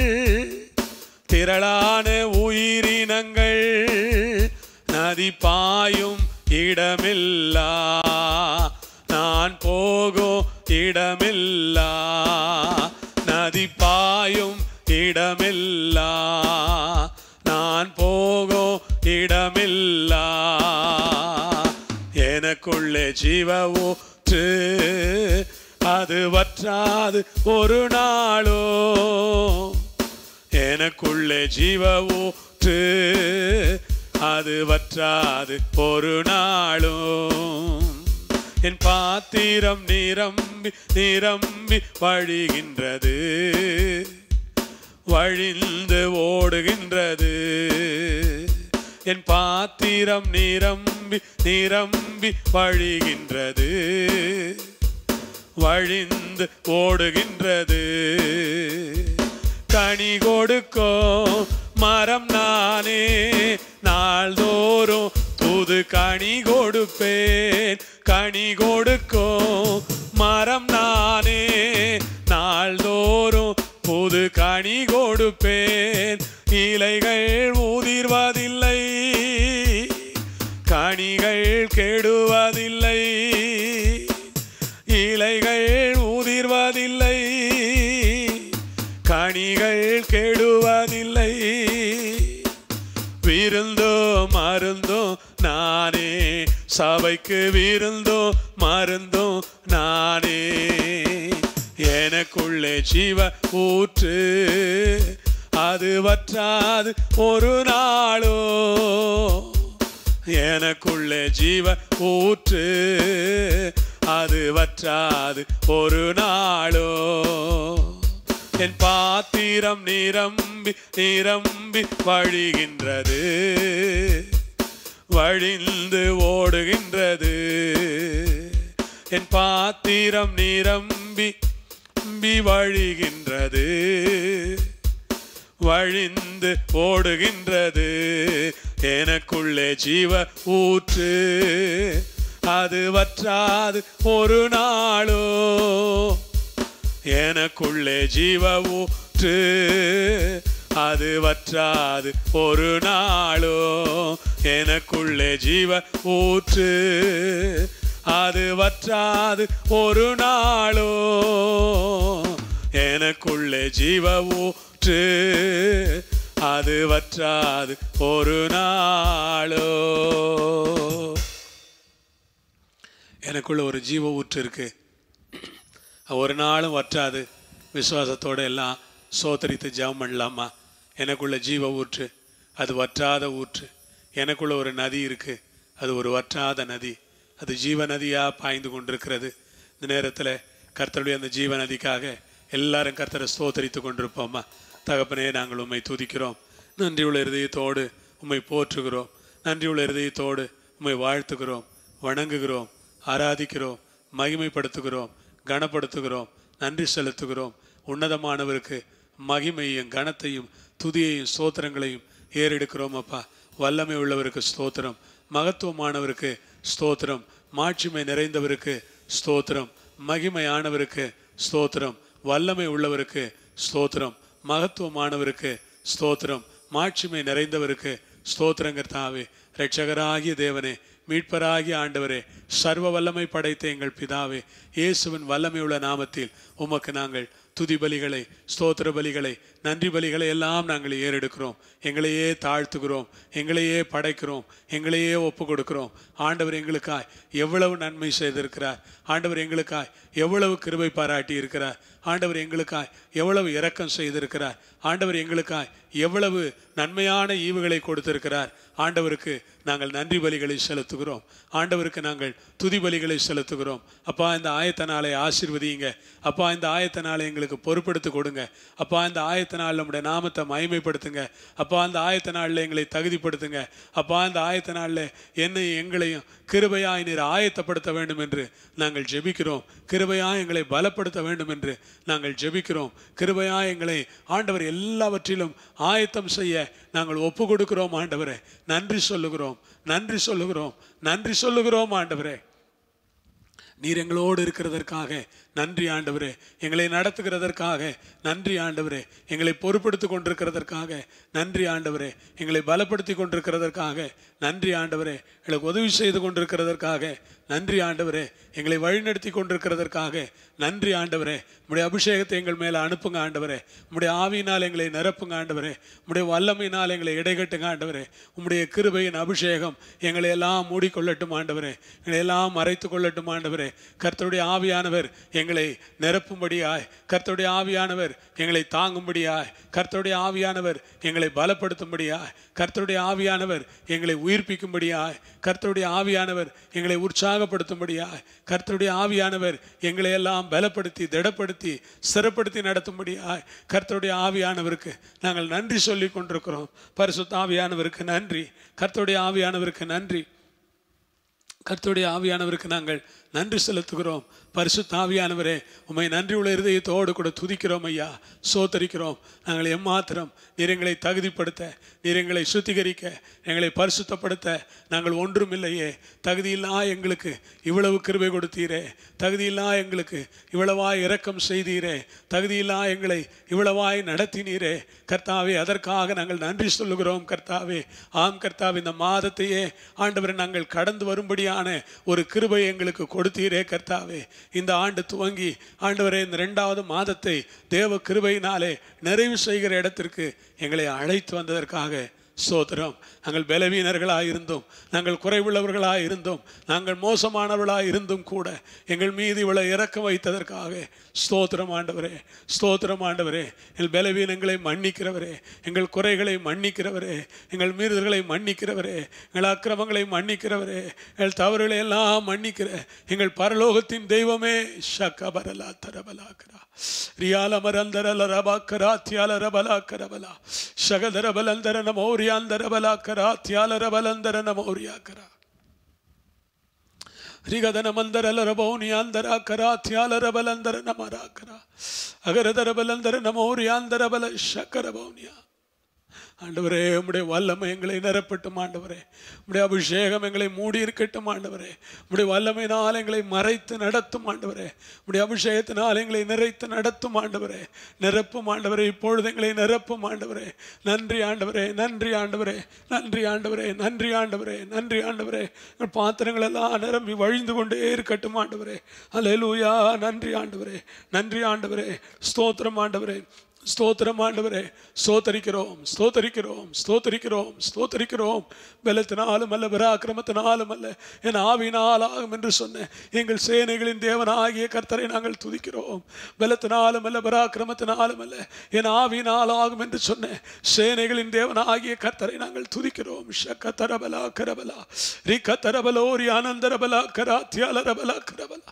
திரளான உயிரினங்கள் நதி பாயும் இடமில்லா நான் போகும் இடமில்லா நதி பாயும் இடமில்லா நான் போகும் இடமில்லா எனக்குள்ளே ஜீவ ஊற்று அது வற்றாது ஒரு நாளோ எனக்குள்ளே ஜீவ ஊற்று அது வற்றாது ஒரு நாளும் என் பாத்திரம் நிரம்பி நிரம்பி வழிகின்றது வழிந்து ஓடுகின்றது என் பாத்திரம் நிரம்பி நிரம்பி வழிகின்றது வழிந்து ஓடுகின்றது கனி கொடுக்கும் மரம் நானே நாள்தோறும் புது கனி கொடுப்பேன் கனி கொடுக்கும் மரம் நானே நாள்தோறும் புது கனி கொடுப்பேன் இலைகள் உதிர்வதில்லை கனிகள் கெடுவதில்லை இலைகள் உதிர்வதில்லை கனிகள் கெடுவதில்லை விருந்தோ மருந்தோ நானே சபைக்கு விருந்தோ மருந்தோ நானே எனக்குள்ளே ஜீவ ஊற்று அது வற்றாது ஒரு நாளோ எனக்குள்ளே ஜீவ ஊற்று அது வற்றாது ஒரு நாளோ என் பாத்திரம் நிரம்பி நிரம்பி வழிகின்றது வழிந்து ஓடுகின்றது என் பாத்திரம் நிரம்பி நம்பி வழிகின்றது வழிந்து ஓடுகின்றது எனக்குள்ளே ஜீவ ஊற்று அது வற்றாது ஒரு நாளோ எனக்குள்ளே ஜீவ ஊற்று அது வற்றாது ஒரு நாளோ எனக்குள்ளே ஜீவ ஊற்று அது வற்றாது ஒரு நாளோ எனக்குள்ளே ஜீவ ஊற்று அது வற்றாது ஒரு நாளோ எனக்குள்ள ஒரு ஜீவ ஊற்று இருக்கு ஒரு நாளும் வற்றாது விசுவாசத்தோட எல்லாம் சோத்தரித்து ஜெபம் பண்ணலாமா எனக்குள்ள ஜீவ ஊற்று அது வற்றாத ஊற்று எனக்குள்ள ஒரு நதி இருக்கு அது ஒரு வற்றாத நதி அது ஜீவ நதியா பாய்ந்து கொண்டிருக்கிறது இந்த நேரத்தில் கர்த்தருடைய அந்த ஜீவ நதிக்காக எல்லாரும் கர்த்தரை ஸ்தோத்தரித்து கொண்டிருப்போம்மா தகப்பனே நாங்கள் உம்மை துதிக்கிறோம் நன்றியுள்ள இருதயத்தோடு உம்மை போற்றுகிறோம் நன்றியுள்ள இருதயத்தோடு உம்மை வாழ்த்துகிறோம் வணங்குகிறோம் ஆராதிக்கிறோம் மகிமைப்படுத்துகிறோம் கனப்படுத்துகிறோம் நன்றி செலுத்துகிறோம் உன்னதமானவருக்கு மகிமையும் கனத்தையும் துதியையும் ஸ்தோத்திரங்களையும் ஏறெடுக்கிறோம் அப்பா வல்லமை உள்ளவருக்கு ஸ்தோத்திரம் மகத்துவமானவருக்கு ஸ்தோத்திரம் மாட்சிமை நிறைந்தவருக்கு ஸ்தோத்திரம் மகிமையானவருக்கு ஸ்தோத்திரம் வல்லமை உள்ளவருக்கு ஸ்தோத்திரம் மகத்துவமானவருக்கு ஸ்தோத்திரம் மாட்சிமை நிறைந்தவருக்கு ஸ்தோத்திரங்கர்த்தாவே இரட்சகராகிய தேவனே மீட்பராகிய ஆண்டவரே சர்வ வல்லமை படைத்த எங்கள் பிதாவே இயேசுவின் வல்லமையுள்ள நாமத்தில் உமக்கு நாங்கள் துதி பலிகளை ஸ்தோத்திர பலிகளை நன்றி பலிகளை எல்லாம் நாங்கள் ஏறெடுக்கிறோம் எங்களையே தாழ்த்துகிறோம் எங்களையே படைக்கிறோம் எங்களையே ஒப்பு கொடுக்கிறோம் ஆண்டவர் எங்களுக்காய் எவ்வளவு நன்மை செய்திருக்கிறார் ஆண்டவர் எங்களுக்காய் எவ்வளவு கிருபை பாராட்டி இருக்கிறார் ஆண்டவர் எங்களுக்காய் எவ்வளவு இரக்கம் செய்திருக்கிறார் ஆண்டவர் எங்களுக்காய் எவ்வளவு நன்மையான ஈவுகளை கொடுத்திருக்கிறார் ஆண்டவருக்கு நாங்கள் நன்றி பலிகளை செலுத்துகிறோம் ஆண்டவருக்கு நாங்கள் துதி பலிகளை செலுத்துகிறோம் அப்பா இந்த ஆயத்த நாளை ஆசீர்வதிங்க அப்பா இந்த ஆயத்த நாளை எங்களுக்கு பொறுப்படுத்தி கொடுங்க அப்பா இந்த ஆயத்த நாள் நம்முடைய நாமத்தை மகிமைப்படுத்துங்க அப்பா இந்த ஆயத்த நாளில் எங்களை தகுதிப்படுத்துங்க அப்பா இந்த ஆயத்த நாளில் என்னை எங்களையும் கிருபையாய் நீர் ஆயத்தப்படுத்த வேண்டும் என்று நாங்கள் ஜெபிக்கிறோம் கிருபையாய் எங்களை பலப்படுத்த வேண்டும் என்று நாங்கள் ஜெபிக்கிறோம் கிருபையாய் எங்களை ஆண்டவர் எல்லாவற்றிலும் ஆயத்தம் செய்ய நாங்கள் ஒப்பு கொடுக்கிறோம் ஆண்டவரே நன்றி சொல்லுகிறோம் நன்றி சொல்லுகிறோம் நன்றி சொல்லுகிறோம் ஆண்டவரே நீர் எங்களோடு இருக்கிறதற்காக நன்றி ஆண்டவரே எங்களை நடத்துகிறதற்காக நன்றி ஆண்டவரே எங்களை பொறுப்படுத்தி கொண்டிருக்கிறதற்காக நன்றி ஆண்டவரே எங்களை பலப்படுத்தி கொண்டிருக்கிறதற்காக நன்றி ஆண்டவரே எங்களுக்கு உதவி செய்து கொண்டிருக்கிறதற்காக நன்றி ஆண்டவரே எங்களை வழிநடத்தி கொண்டிருக்கிறதற்காக நன்றி ஆண்டவரே உம்முடைய அபிஷேகத்தை எங்கள் மேலே அனுப்புங்க ஆண்டவரே உம்முடைய ஆவியினால் எங்களை நிரப்புங்க ஆண்டவரே உம்முடைய வல்லமையினால் எங்களை இடைகட்டுங்க ஆண்டவரே உம்முடைய கிருபையின் அபிஷேகம் எங்களை எல்லாம் மூடிக்கொள்ளட்டும் ஆண்டவரே எங்களை எல்லாம் மறைத்து கொள்ளட்டும் ஆண்டவரே கர்த்தருடைய ஆவியானவர் எங்களை நிரப்பும்படியாய் கர்த்தருடைய ஆவியானவர் எங்களை தாங்கும்படியாய் கர்த்தருடைய ஆவியானவர் எங்களை பலப்படுத்தும்படியாய் கர்த்தருடைய ஆவியானவர் எங்களை உயிர்ப்பிக்கும்படியாய் கர்த்தருடைய ஆவியானவர் எங்களை உற்சாகப்படுத்தும்படியாய் கர்த்தருடைய ஆவியானவர் எங்களை எல்லாம் பலப்படுத்தி திடப்படுத்தி சிறப்படுத்தி நடத்தும்படியாய் கர்த்தருடைய ஆவியானவருக்கு நாங்கள் நன்றி சொல்லி கொண்டிருக்கிறோம் பரிசுத்த ஆவியானவருக்கு நன்றி கர்த்தருடைய ஆவியானவருக்கு நன்றி கர்த்தருடைய ஆவியானவருக்கு நாங்கள் நன்றி செலுத்துகிறோம் பரிசுத்த ஆவியானவரே உம்மை நன்றி உள்ள இருதயத்தோடு கூட துதிக்கிறோம் ஐயா சோத்தரிக்கிறோம் நாங்கள் எம்மாத்திரம் நீர் எங்களை தகுதிப்படுத்த நீர் எங்களை சுத்திகரிக்க எங்களை பரிசுத்தப்படுத்த நாங்கள் ஒன்றுமில்லையே தகுதியில்லா எங்களுக்கு இவ்வளவு கிருபை கொடுத்தீரே தகுதியில்லா எங்களுக்கு இவ்வளவாய் இரக்கம் செய்தீரே தகுதியில்லா எங்களை இவ்வளவாய் நடத்தினீரே கர்த்தாவே அதற்காக நாங்கள் நன்றி சொல்லுகிறோம் கர்த்தாவே ஆம் கர்த்தாவே இந்த மாதத்தையே ஆண்டவரை நாங்கள் கடந்து வரும்படியான ஒரு கிருபை எங்களுக்கு கொடுத்தீரே கர்த்தாவே இந்த ஆண்டு துவங்கி ஆண்டவரே இந்த ரெண்டாவது மாதத்தை தேவ கிருபையினாலே நிறைவு செய்கிற இடத்திற்கு எங்களை அழைத்து வந்ததற்காக சோதரம் நாங்கள் பலவீனர்களாக இருந்தோம் நாங்கள் குறைவுள்ளவர்களாக இருந்தோம் நாங்கள் மோசமானவர்களாக இருந்தும் கூட எங்கள் மீது இவ்வளவு இறக்கம் வைத்ததற்காக ஸ்தோத்திரம் ஆண்டவரே ஸ்தோத்திரம் ஆண்டவரே எங்கள் பலவீனங்களை மன்னிக்கிறவரே எங்கள் குறைகளை மன்னிக்கிறவரே எங்கள் மீறுதல்களை மன்னிக்கிறவரே எங்கள் அக்கிரமங்களை மன்னிக்கிறவரே எங்கள் தவறுகளை எல்லாம் மன்னிக்கிற எங்கள் பரலோகத்தின் தெய்வமே ஷக்கபரலா தரபலாக்கிறா ரியால மரந்தரல ரபாக்கரா தியால ரபலா கரபலா ಶಗದರ ಬಲಂದರ ನಮೋರ್ಯಾಂದರ ಬಲಾಕರ ತ್ಯಾಲರ ಬಲಂದರ ನಮೋರ್ಯಾಕರ ರಿಗದನ ಮಂದರಲ ರಭೌನಿಯಾಂದರ ಕರ ತ್ಯಾಲರ ಬಲಂದರ ನಮರಾಕರ ಅಗರದರ ಬಲಂದರ ನಮೋರ್ಯಾಂದರ ಬಲ ಶಕರ ಭೌನಿಯ ஆண்டவரே உம்முடைய வல்லமை எங்களை நிரப்பட்டும் ஆண்டவரே உம்முடைய அபிஷேகம் எங்களை மூடி இருக்கட்டும் ஆண்டவரே உம்முடைய வல்லமையினால் எங்களை மறைத்து நடத்தும் ஆண்டவரே உம்முடைய அபிஷேகத்தினால் எங்களை நிறைத்து நடத்தும் ஆண்டவரே நிரப்பும் ஆண்டவரே இப்பொழுது எங்களை நிரப்பும் ஆண்டவரே நன்றி ஆண்டவரே நன்றி ஆண்டவரே நன்றி ஆண்டவரே நன்றி ஆண்டவரே நன்றி ஆண்டவரே எங்கள் பாத்திரங்கள் எல்லாம் நிரம்பி வழிந்து கொண்டே இருக்கட்டும் ஆண்டவரே அல்லேலூயா நன்றி ஆண்டவரே நன்றி ஆண்டவரே ஸ்தோத்திரம் ஆண்டவரே ஸ்தோத்திரம் ஆண்டவரே ஸ்தோத்தரிக்கிறோம் ஸ்தோத்தரிக்கிறோம் ஸ்தோத்தரிக்கிறோம் ஸ்தோத்தரிக்கிறோம் பலத்தினாலும் அல்ல பராக்கிரமத்தினாலும் அல்ல என் ஆவினால் ஆகும் என்று சொன்ன எங்கள் சேனைகளின் தேவனாகிய கர்த்தரை நாங்கள் துதிக்கிறோம் பலத்தினாலும் அல்ல பராக்கிரமத்தினாலும் அல்ல என் ஆவினால் ஆகும் என்று சொன்ன சேனைகளின் தேவனாகிய கர்த்தரை நாங்கள் துதிக்கிறோம் ஷக்க தரபலா கரபலா ரிக்க தரபலோரி ஆனந்தரபலா கராத்தியாலரபலா கரபலா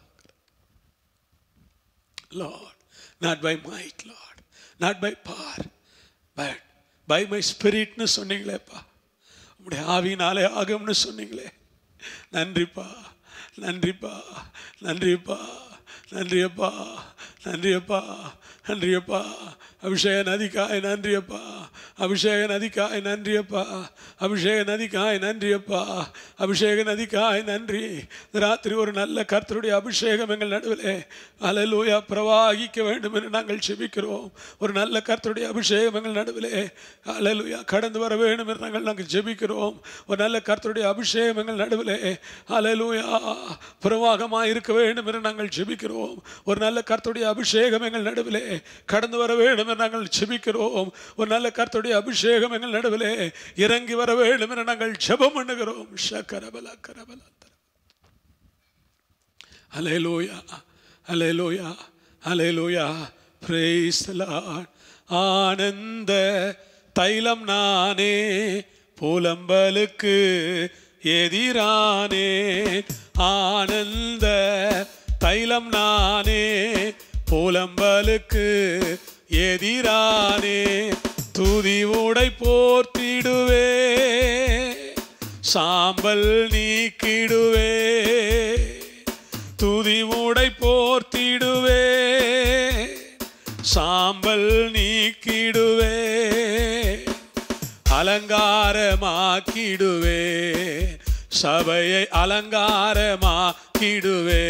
Lord, not by might, Lord, not by power, but by my spiritனு சொன்னீங்களேப்பா உங்களுடைய ஆவினாலே ஆகும்னு சொன்னீங்களே நன்றிப்பா நன்றிப்பா நன்றிப்பா நன்றியப்பா நன்றியப்பா நன்றியப்பா அபிஷேக நதிக்காய் நன்றியப்பா அபிஷேக நதிக்காய் நன்றியப்பா அபிஷேக நதிக்காய் நன்றியப்பா அபிஷேக நதிக்காய் நன்றி இந்த ராத்திரி ஒரு நல்ல கர்த்தருடைய அபிஷேகம் எங்கள் நடுவில் அலலூயா பிரவாகிக்க வேண்டும் என்று நாங்கள் செபிக்கிறோம் ஒரு நல்ல கர்த்தருடைய அபிஷேகம் எங்கள் நடுவில் அலலூயா கடந்து வர வேண்டும் என்று நாங்கள் நாங்கள் ஜெபிக்கிறோம் ஒரு நல்ல கர்த்தருடைய அபிஷேகம் எங்கள் நடுவில் அலலூயா பிரவாகமாக இருக்க வேண்டும் என்று நாங்கள் ஜெபிக்கிறோம் ஒரு நல்ல கர்த்தருடைய அபிஷேகம் எங்கள் நடுவில் கடந்து வர வேண்டும் என்று நாங்கள் ஜெபிக்கிறோம் ஒரு நல்ல கர்த்தருடைய அபிஷேகம் எங்கள் நடுவில் இறங்கி வர வேண்டும் என்று நாங்கள் ஜெபம் பண்ணுகிறோம் ஷக்கரபல கரபல அலேலூயா அலேலூயா அலேலூயா praise the Lord ஆனந்த தைலம் நானே புலம்பலுக்கு எதிரானே ஆனந்த தைலம் நானே புலம்பலுக்கு எதிரானே துதி உடை போர்த்திடுவே சாம்பல் நீக்கிடுவே துதி உடை போர்த்திடுவே சாம்பல் நீக்கிடுவே அலங்காரமாக்கிடுவே சபையை அலங்காரமாக்கிடுவே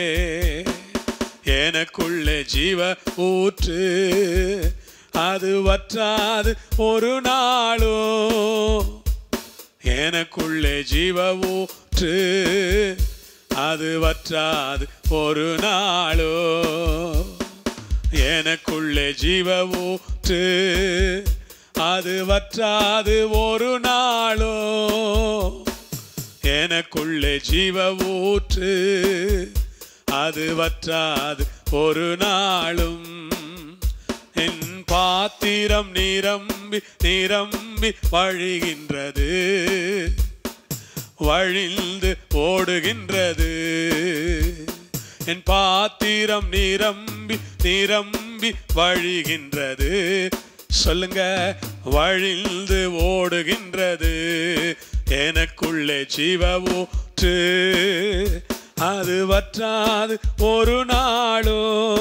எனக்குள்ளே ஜீவ ஊற்று அது வற்றாது ஒரு நாளோ எனக்குள்ளே ஜீவ ஊற்று அது வற்றாது ஒரு நாளோ எனக்குள்ளே ஜீவ ஊற்று அது வற்றாது ஒரு நாளோ எனக்குள்ளே ஜீவ ஊற்று அது வற்றாது ஒரு நாளும் என் பாத்திரம் நிரம்பி நிரம்பி வழிகின்றது வழிந்து ஓடுகின்றது என் பாத்திரம் நிரம்பி நிரம்பி வழிகின்றது சொல்லுங்க வழிந்து ஓடுகின்றது எனக்குள்ளே ஜீவ ஊற்று அது வற்றாது ஒரு நாளோ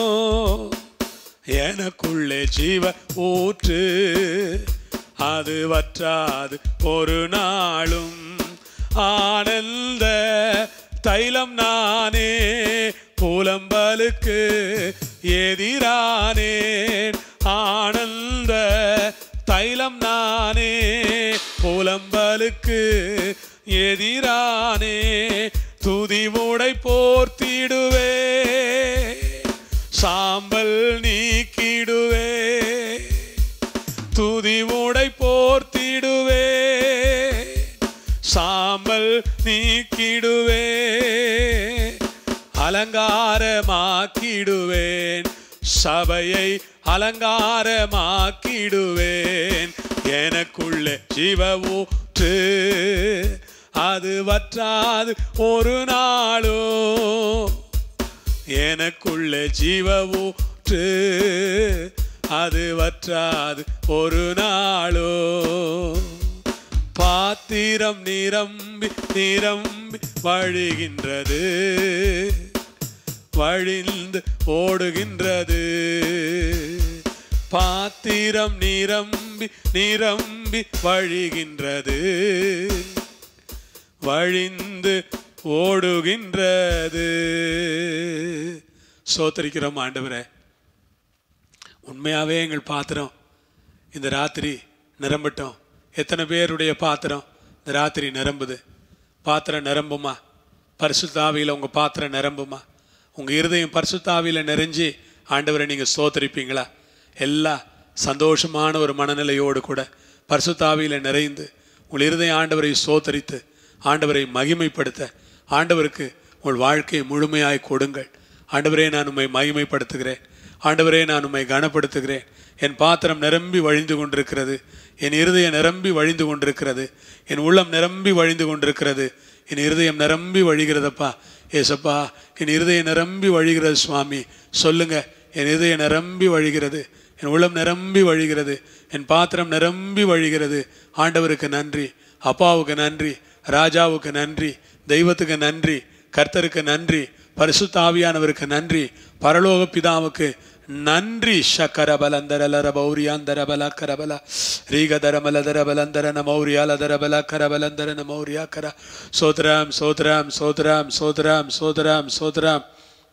எனக்குள்ளே ஜீவ ஊற்று அது வற்றாது ஒரு நாளும் ஆனந்த தைலம் நானே புலம்பலுக்கு எதிரானேன் ஆனந்த தைலம் நானே புலம்பலுக்கு எதிரானே துதி மூடை போர்த்திடுவே சாம்பல் நீக்கிடுவே துதி மூடை போர்த்திடுவே சாம்பல் நீக்கிடுவே அலங்காரமாக்கிடுவேன் சபையை அலங்காரமாக்கிடுவேன் எனக்குள்ளே ஜீவ ஊற்று அது வற்றாது ஒரு நாளோ எனக்குள்ளே ஜீவ ஊற்று அது வற்றாது ஒரு நாளோ பாத்திரம் நிரம்பி நிரம்பி வழிகின்றது வழிந்து ஓடுகின்றது பாத்திரம் நிரம்பி நிரம்பி நிரம்பி வழிகின்றது வழிந்து ஓடுகின்றது சோத்தரிக்கிறோம் ஆண்டவரே உண்மையாவே எங்கள் பாத்திரம் இந்த ராத்திரி நிரம்பட்டும் எத்தனை பேருடைய பாத்திரம் இந்த ராத்திரி நிரம்புது பாத்திரம் நிரம்புமா பரிசுத்தாவியில் உங்கள் பாத்திரம் நிரம்புமா உங்கள் இருதயம் பரிசுத்தாவியில் நிறைஞ்சி ஆண்டவரை நீங்கள் சோத்தரிப்பீங்களா எல்லா சந்தோஷமான ஒரு மனநிலையோடு கூட பரிசுத்தாவியில் நிறைந்து உங்கள் இருதயம் ஆண்டவரை சோத்தரித்து ஆண்டவரை மகிமைப்படுத்த ஆண்டவருக்கு உங்கள் வாழ்க்கையை முழுமையாய் கொடுங்கள் ஆண்டவரே நான் உம்மை மகிமைப்படுத்துகிறேன் ஆண்டவரே நான் உம்மை கனப்படுத்துகிறேன் என் பாத்திரம் நிரம்பி வழிந்து கொண்டிருக்கிறது என் இருதயம் நிரம்பி வழிந்து கொண்டிருக்கிறது என் உள்ளம் நிரம்பி வழிந்து கொண்டிருக்கிறது என் இருதயம் நிரம்பி வழிகிறதப்பா ஏசப்பா என் இருதயம் நிரம்பி வழிகிறது சுவாமி சொல்லுங்க என் இருதயம் நிரம்பி வழிகிறது என் உள்ளம் நிரம்பி வழிகிறது என் பாத்திரம் நிரம்பி வழிகிறது ஆண்டவருக்கு நன்றி அப்பாவுக்கு நன்றி ராஜாவுக்கு நன்றி தெய்வத்துக்கு நன்றி கர்த்தருக்கு நன்றி பரிசுத்தாவியானவருக்கு நன்றி பரலோக பிதாவுக்கு நன்றி ಶಕರಬಲಂದರಲರ ಬೌರಿಯಾಂದರಬಲ ಕರಬಲ ರೀಗದರಮಲದರ ಬಲಂದರನ ಮೌರ್ಯಾಲದರ ಬಲ ಕರಬಲಂದರನ ಮೌರ್ಯಾಕರ ಸೋದರಾಮ್ ಸೋದರಾಮ್ ಸೋದರಾಮ್ ಸೋದರಾಮ್ ಸೋದರಾಮ್ ಸೋದರಾಮ್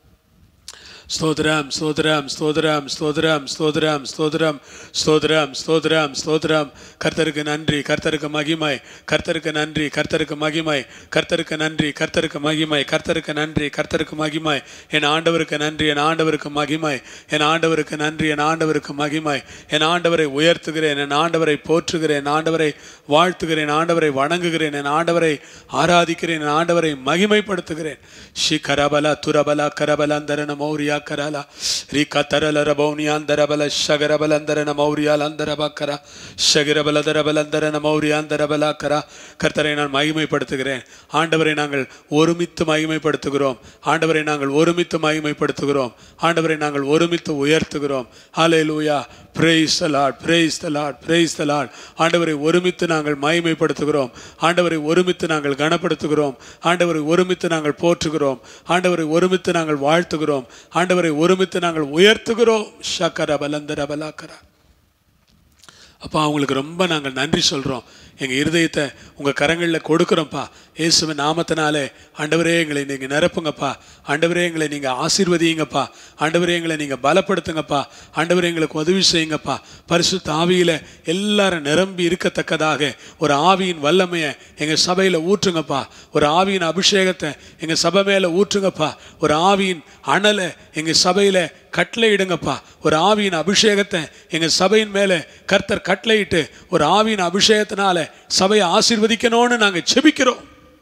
ஸ்தோத்ரம் ஸ்தோத்ரம் ஸ்தோத்ரம் ஸ்தோத்ரம் ஸ்தோத்ரம் ஸ்தோத்ரம் ஸ்தோத்ரம் ஸ்தோத்ரம் ஸ்தோத்ரம் கர்த்தருக்கு நன்றி கர்த்தருக்கு மகிமை கர்த்தருக்கு நன்றி கர்த்தருக்கு மகிமை கர்த்தருக்கு நன்றி கர்த்தருக்கு மகிமை கர்த்தருக்கு நன்றி கர்த்தருக்கு மகிமை என் ஆண்டவருக்கு நன்றி என் ஆண்டவருக்கு மகிமை என் ஆண்டவருக்கு நன்றி என் ஆண்டவருக்கு மகிமை என் ஆண்டவரை உயர்த்துகிறேன் என் ஆண்டவரை போற்றுகிறேன் என் ஆண்டவரை வாழ்த்துகிறேன் ஆண்டவரை வணங்குகிறேன் என் ஆண்டவரை ஆராதிக்கிறேன் என் ஆண்டவரை மகிமைப்படுத்துகிறேன் ஷி கரபல துரபல கரபலந்தரன மௌரியா கரல ரீ கத்தரல ரபௌனியாந்தரபல ஷகரபலந்தரன மௌரியாலந்தரபக்கர ஷகிரபலதரபலந்தரன மௌரியாந்தரபல கர கர்த்தரை நான் மகிமைப்படுத்துகிறேன் ஆண்டவரை நாங்கள் ஒருமித்து மகிமைப்படுத்துகிறோம் ஆண்டவரை நாங்கள் ஒருமித்து மகிமைப்படுத்துகிறோம் ஆண்டவரை நாங்கள் ஒருமித்து உயர்த்துகிறோம் ஹalleluya praise the lord praise the lord praise the lord ஆண்டவரை ஒருமித்து நாங்கள் மகிமைப்படுத்துகிறோம் ஆண்டவரை ஒருமித்து நாங்கள் கனப்படுத்துகிறோம் ஆண்டவரை ஒருமித்து நாங்கள் போற்றுகிறோம் ஆண்டவரை ஒருமித்து நாங்கள் வாழ்த்துகிறோம் ஆண்டவரை ஒருமித்து நாங்கள் உயர்த்துகிறோம் ஷக்கர பலந்தர பலாக்கர அப்பா அவங்களுக்கு ரொம்ப நாங்கள் நன்றி சொல்கிறோம் எங்கள் இருதயத்தை உங்கள் கரங்களில் கொடுக்குறோம்ப்பா இயேசுவின் நாமத்தினாலே ஆண்டவரே எங்களை நீங்கள் நிரப்புங்கப்பா ஆண்டவரே எங்களை நீங்கள் ஆசீர்வதிங்கப்பா ஆண்டவரே எங்களை நீங்கள் பலப்படுத்துங்கப்பா ஆண்டவரே எங்களுக்கு உதவி செய்யுங்கப்பா பரிசுத்த ஆவியில் எல்லாரும் நிரம்பி இருக்கத்தக்கதாக ஒரு ஆவியின் வல்லமையை எங்கள் சபையில் ஊற்றுங்கப்பா ஒரு ஆவியின் அபிஷேகத்தை எங்கள் சபை மேலே ஊற்றுங்கப்பா ஒரு ஆவியின் அனலை எங்கள் சபையில் கட்டளையிடுங்கப்பா ஒரு ஆவியின் அபிஷேகத்தை எங்கள் சபையின் மேலே கர்த்தர் கட்டளையிட்டு ஒரு ஆவியின் அபிஷேகத்தினால சபையை ஆசீர்வதிக்கணும்னு நாங்கள் செபிக்கிறோம்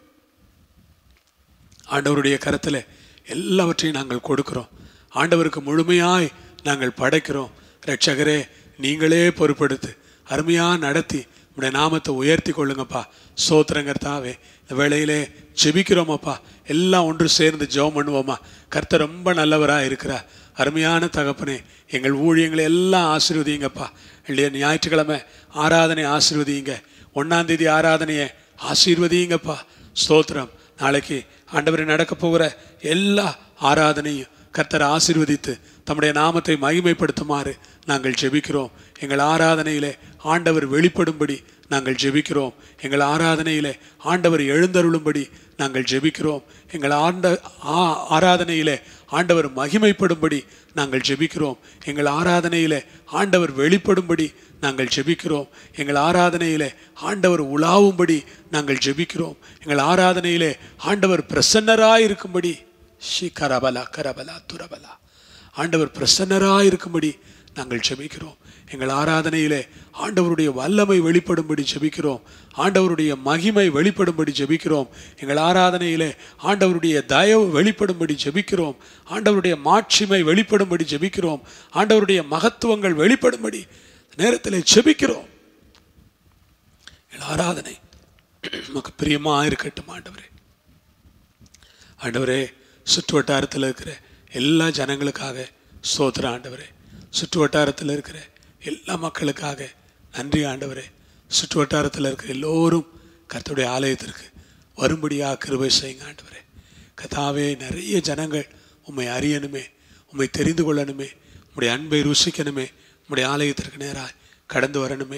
ஆண்டவருடைய கரத்தில் எல்லாவற்றையும் நாங்கள் கொடுக்கிறோம் ஆண்டவருக்கு முழுமையாய் நாங்கள் படைக்கிறோம் ரட்சகரே நீங்களே பொறுப்படுத்து அருமையாக நடத்தி உடைய நாமத்தை உயர்த்தி கொள்ளுங்கப்பா சோத்திரங்கர்த்தாவே இந்த வேளையிலே ஜெபிக்கிறோமப்பா எல்லாம் ஒன்று சேர்ந்து ஜெபம் பண்ணுவோமா கர்த்தர் ரொம்ப நல்லவராக இருக்கிறார் அருமையான தகப்பனே எங்கள் ஊழியங்களை எல்லாம் ஆசீர்வதிங்கப்பா இல்லையா ஞாயிற்றுக்கிழமை ஆராதனை ஆசீர்வதிங்க ஒன்றாம் தேதி ஆராதனையை ஆசீர்வதிங்கப்பா ஸ்தோத்திரம் நாளைக்கு ஆண்டவரை நடக்க போகிற எல்லா ஆராதனையும் கர்த்தர் ஆசீர்வதித்து தம்முடைய நாமத்தை மகிமைப்படுத்துமாறு நாங்கள் ஜெபிக்கிறோம் எங்கள் ஆராதனையிலே ஆண்டவர் வெளிப்படும்படி நாங்கள் ஜெபிக்கிறோம் எங்கள் ஆராதனையிலே ஆண்டவர் எழுந்தருளும்படி நாங்கள் ஜெபிக்கிறோம் எங்கள் ஆண்ட ஆ- ஆராதனையிலே ஆண்டவர் மகிமைப்படும்படி நாங்கள் ஜெபிக்கிறோம் எங்கள் ஆராதனையிலே ஆண்டவர் வெளிப்படும்படி நாங்கள் ஜெபிக்கிறோம் எங்கள் ஆராதனையிலே ஆண்டவர் உலாவும்படி நாங்கள் ஜெபிக்கிறோம் எங்கள் ஆராதனையிலே ஆண்டவர் பிரசன்னராய் இருக்கும்படி ஷி கரபலா கரபலா துரபலா ஆண்டவர் பிரசன்னராய் இருக்கும்படி நாங்கள் ஜெபிக்கிறோம் எங்கள் ஆராதனையிலே ஆண்டவருடைய வல்லமை வெளிப்படும்படி ஜெபிக்கிறோம் ஆண்டவருடைய மகிமை வெளிப்படும்படி ஜெபிக்கிறோம் எங்கள் ஆராதனையிலே ஆண்டவருடைய தயவு வெளிப்படும்படி ஜெபிக்கிறோம் ஆண்டவருடைய மாட்சிமை வெளிப்படும்படி ஜெபிக்கிறோம் ஆண்டவருடைய மகத்துவங்கள் வெளிப்படும்படி நேரத்தில் ஜெபிக்கிறோம் எங்கள் ஆராதனை நமக்கு பிரியமாக இருக்கட்டும் ஆண்டவரே ஆண்டவரே சுற்று வட்டாரத்தில் இருக்கிற எல்லா ஜனங்களுக்காக ஸ்தோத்திர ஆண்டவரே சுற்று வட்டாரத்தில் இருக்கிற எல்லா மக்களுக்காக நன்றி ஆண்டவரே சுற்று வட்டாரத்தில் இருக்கிற எல்லோரும் கர்த்தருடைய ஆலயத்திற்கு வரும்படியாக கிருபை செய்யுங்க ஆண்டவரே கதாவே நிறைய ஜனங்கள் உம்மை அறியணுமே உம்மை தெரிந்து கொள்ளணுமே உம்முடைய அன்பை ருசிக்கணுமே உம்முடைய ஆலயத்திற்கு நேராக கடந்து வரணுமே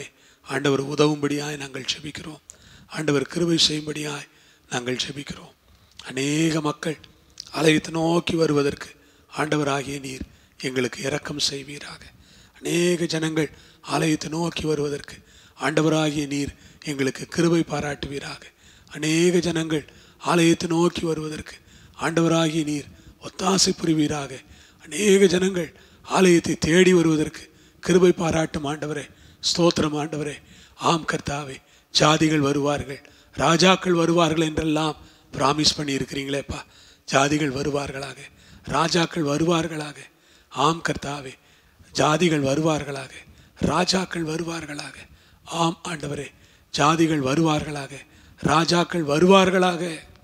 ஆண்டவர் உதவும்படியாய் நாங்கள் ஜெபிக்கிறோம் ஆண்டவர் கிருபை செய்யும்படியாய் நாங்கள் ஜெபிக்கிறோம் அநேக மக்கள் ஆலயத்தை நோக்கி வருவதற்கு ஆண்டவராகிய நீர் எங்களுக்கு இரக்கம் செய்வீராக அநேக ஜனங்கள் ஆலயத்தை நோக்கி வருவதற்கு ஆண்டவராகிய நீர் எங்களுக்கு கிருபை பாராட்டுவீராக அநேக ஜனங்கள் ஆலயத்தை நோக்கி வருவதற்கு ஆண்டவராகிய நீர் ஒத்தாசை புரிவீராக அநேக ஜனங்கள் ஆலயத்தை தேடி வருவதற்கு கிருபை பாராட்டும் ஆண்டவரே ஸ்தோத்திரம் ஆண்டவரே ஆம் கர்த்தாவே ஜாதிகள் வருவார்கள் ராஜாக்கள் வருவார்கள் என்றெல்லாம் பிராமிஸ் பண்ணி இருக்கிறீங்களேப்பா ஜாதிகள் வருவார்களாக ராஜாக்கள் வருவார்களாக ஆம் கர்த்தாவே ஜாதிகள் வருவார்களாக ராஜாக்கள் வருவார்களாக ஆம் ஆண்டவரே ஜாதிகள் வருவார்களாக ராஜாக்கள் வருவார்களாக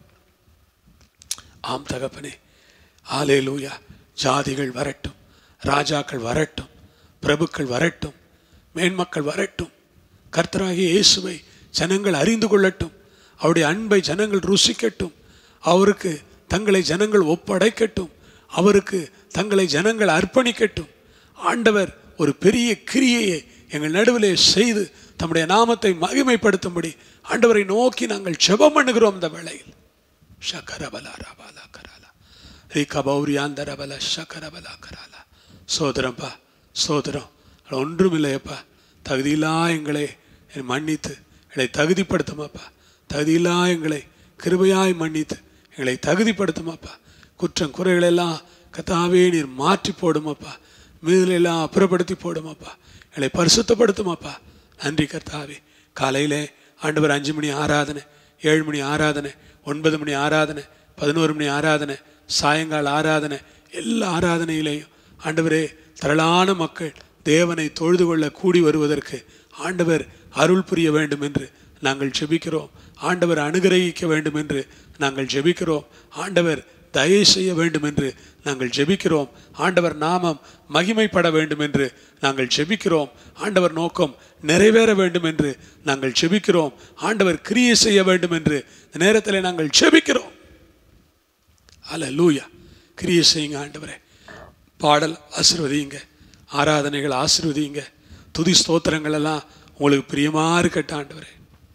ஆம் தகப்பனே ஆலே லூயா ஜாதிகள் வரட்டும் ராஜாக்கள் வரட்டும் பிரபுக்கள் வரட்டும் மேன்மக்கள் வரட்டும் கர்த்தராகிய இயேசுவை ஜனங்கள் அறிந்து கொள்ளட்டும் அவருடைய அன்பை ஜனங்கள் ருசிக்கட்டும் அவருக்கு தங்களை ஜனங்கள் ஒப்படைக்கட்டும் அவருக்கு தங்களை ஜனங்கள் அர்ப்பணிக்கட்டும் ஆண்டவர் ஒரு பெரிய கிரியையை எங்கள் நடுவிலே செய்து தம்முடைய நாமத்தை மகிமைப்படுத்தும்படி ஆண்டவரை நோக்கி நாங்கள் ஜெபம் பண்ணுகிறோம் இந்த வேளையில் ஷகரபலா ரபாலா கராலா ரீகா பௌரியாந்தரபல ஷகரபலா கராலா சோதரம்பா சோதரம் ஒன்றுமில்லையப்பா தகுதியில்லா எங்களை மன்னித்து எங்களை தகுதிப்படுத்துமாப்பா தகுதியில்லா எங்களை கிருபையாய் மன்னித்து எங்களை தகுதிப்படுத்துமாப்பா குற்றம் குறைகளெல்லாம் கத்தாவே நீர் மாற்றி போடுமாப்பா மீதிலெல்லாம் அப்புறப்படுத்தி போடுமாப்பா எங்களை பரிசுத்தப்படுத்துமாப்பா நன்றி கர்த்தாவே காலையிலே ஆண்டவர் அஞ்சு மணி ஆராதனை ஏழு மணி ஆராதனை ஒன்பது மணி ஆராதனை பதினோரு மணி ஆராதனை சாயங்கால ஆராதனை எல்லா ஆராதனையிலேயும் ஆண்டவரே திரளான மக்கள் தேவனை தொழுது கொள்ள கூடி வருவதற்கு ஆண்டவர் அருள் புரிய வேண்டும் என்று நாங்கள் ஜெபிக்கிறோம் ஆண்டவர் அனுகிரகிக்க வேண்டும் என்று நாங்கள் ஜெபிக்கிறோம் ஆண்டவர் தயவு செய்ய வேண்டும் என்று நாங்கள் ஜெபிக்கிறோம் ஆண்டவர் நாமம் மகிமைப்பட வேண்டும் என்று நாங்கள் ஜெபிக்கிறோம் ஆண்டவர் நோக்கம் நிறைவேற வேண்டும் என்று நாங்கள் ஜெபிக்கிறோம் ஆண்டவர் கிரியை செய்ய வேண்டும் என்று இந்த நேரத்தில் நாங்கள் ஜெபிக்கிறோம் அல்ல லூயா கிரியை செய்யுங்க ஆண்டவரே பாடல் ஆசிர்வதிங்க ஆராதனைகள் ஆசிர்வதிங்க துதி ஸ்தோத்திரங்கள் எல்லாம் உங்களுக்கு பிரியமா இருக்கட்டும் ஆண்டவரே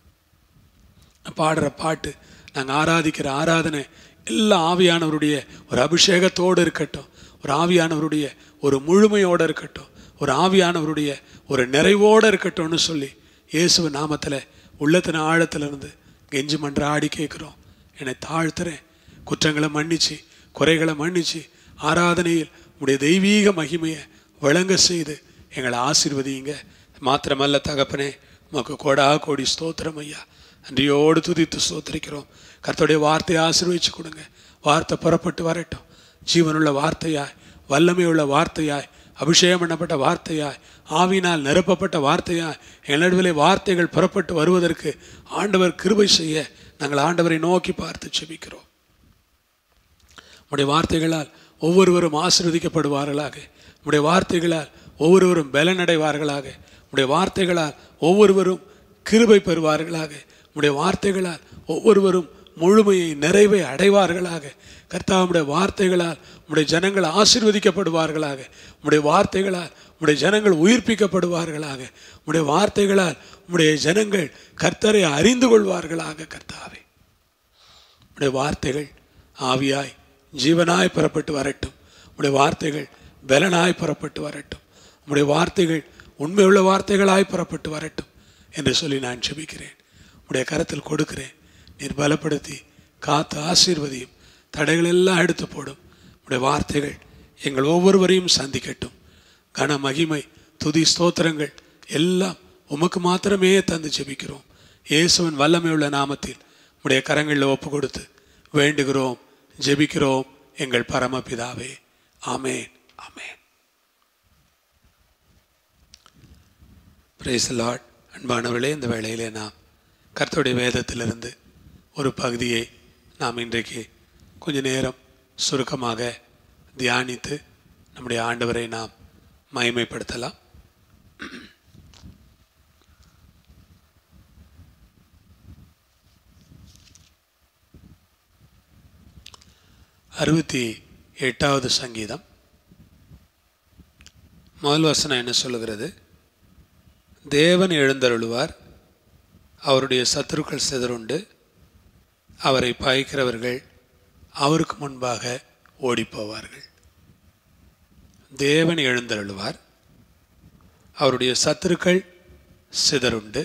பாடுற பாட்டு நாங்கள் ஆராதிக்கிற ஆராதனை எல்லா ஆவியானவருடைய ஒரு அபிஷேகத்தோடு இருக்கட்டும் ஒரு ஆவியானவருடைய ஒரு முழுமையோடு இருக்கட்டும் ஒரு ஆவியானவருடைய ஒரு நிறைவோடு இருக்கட்டும்னு சொல்லி இயேசுவ நாமத்தில் உள்ளத்தின ஆழத்திலிருந்து கெஞ்சி மன்ற ஆடி கேட்குறோம் என்னை தாழ்த்துறேன் குற்றங்களை மன்னிச்சு குறைகளை மன்னிச்சு ஆராதனையில் உடைய தெய்வீக மகிமையை விளங்க செய்து எங்களை ஆசீர்வதிங்க மாத்திரமல்ல தகப்பனே உமக்கு கோடா கோடி ஸ்தோத்திரம் ஐயா நன்றியோடு துதித்து ஸ்தோத்திரிக்கிறோம் கர்த்தருடைய வார்த்தையை ஆசீர்வதிச்சு கொடுங்க வார்த்தை புறப்பட்டு வரட்டும் ஜீவனுள்ள வார்த்தையாய் வல்லமையுள்ள வார்த்தையாய் அபிஷேகம் பண்ணப்பட்ட வார்த்தையாய் ஆவினால் நிரப்பப்பட்ட வார்த்தையாய் எங்கள் நடுவிலே வார்த்தைகள் புறப்பட்டு வருவதற்கு ஆண்டவர் கிருபை செய்ய நாங்கள் ஆண்டவரை நோக்கி பார்த்து செபிக்கிறோம் உடைய வார்த்தைகளால் ஒவ்வொருவரும் ஆசீர்வதிக்கப்படுவார்களாக உடைய வார்த்தைகளால் ஒவ்வொருவரும் பலனடைவார்களாக உடைய வார்த்தைகளால் ஒவ்வொருவரும் கிருபை பெறுவார்களாக உடைய வார்த்தைகளால் ஒவ்வொருவரும் முழுமையை நிறைவை அடைவார்களாக கர்த்தாவுடைய வார்த்தைகளால் உடைய ஜனங்கள் ஆசீர்வதிக்கப்படுவார்களாக உடைய வார்த்தைகளால் உடைய ஜனங்கள் உயிர்ப்பிக்கப்படுவார்களாக உடைய வார்த்தைகளால் உடைய ஜனங்கள் கர்த்தரை அறிந்து கொள்வார்களாக கர்த்தாவே உடைய வார்த்தைகள் ஆவியாய் ஜீவனாய் புறப்பட்டு வரட்டும் உடைய வார்த்தைகள் பலனாய் புறப்பட்டு வரட்டும் உடைய வார்த்தைகள் உண்மையுள்ள வார்த்தைகளாய் புறப்பட்டு வரட்டும் என்று சொல்லி நான் செபிக்கிறேன் உடைய கரத்தில் கொடுக்கிறேன் நீர் பலப்படுத்தி காத்து ஆசீர்வதியும் தடைகள் எல்லாம் எடுத்து போடும் உடைய வார்த்தைகள் எங்கள் ஒவ்வொருவரையும் சந்திக்கட்டும் கன மகிமை துதி ஸ்தோத்திரங்கள் எல்லாம் உமக்கு மாத்திரமே தந்து ஜெபிக்கிறோம் இயேசுவின் வல்லமையுள்ள நாமத்தில் உடைய கரங்களில் ஒப்பு கொடுத்து வேண்டுகிறோம் ஜெபிக்கிறோம் எங்கள் பரமபிதாவே ஆமேன் ஆமேன் பிரைஸ் லார்ட் அன்பானவர்களே இந்த வேளையிலே நாம் கர்த்தருடைய வேதத்திலிருந்து ஒரு பகுதியை நாம் இன்றைக்கு கொஞ்ச நேரம் சுருக்கமாக தியானித்து நம்முடைய ஆண்டவரை நாம் மகிமைப்படுத்தலாம் அறுபத்தி எட்டாவது சங்கீதம் முதல் வசனம் என்ன சொல்லுகிறது தேவன் எழுந்தருளுவார் அவருடைய சத்துருக்கள் சிதறுண்டு அவரை பாய்க்கிறவர்கள் அவருக்கு முன்பாக ஓடிப்போவார்கள் தேவன் எழுந்தருளுவார் அவருடைய சத்துருக்கள் சிதறுண்டு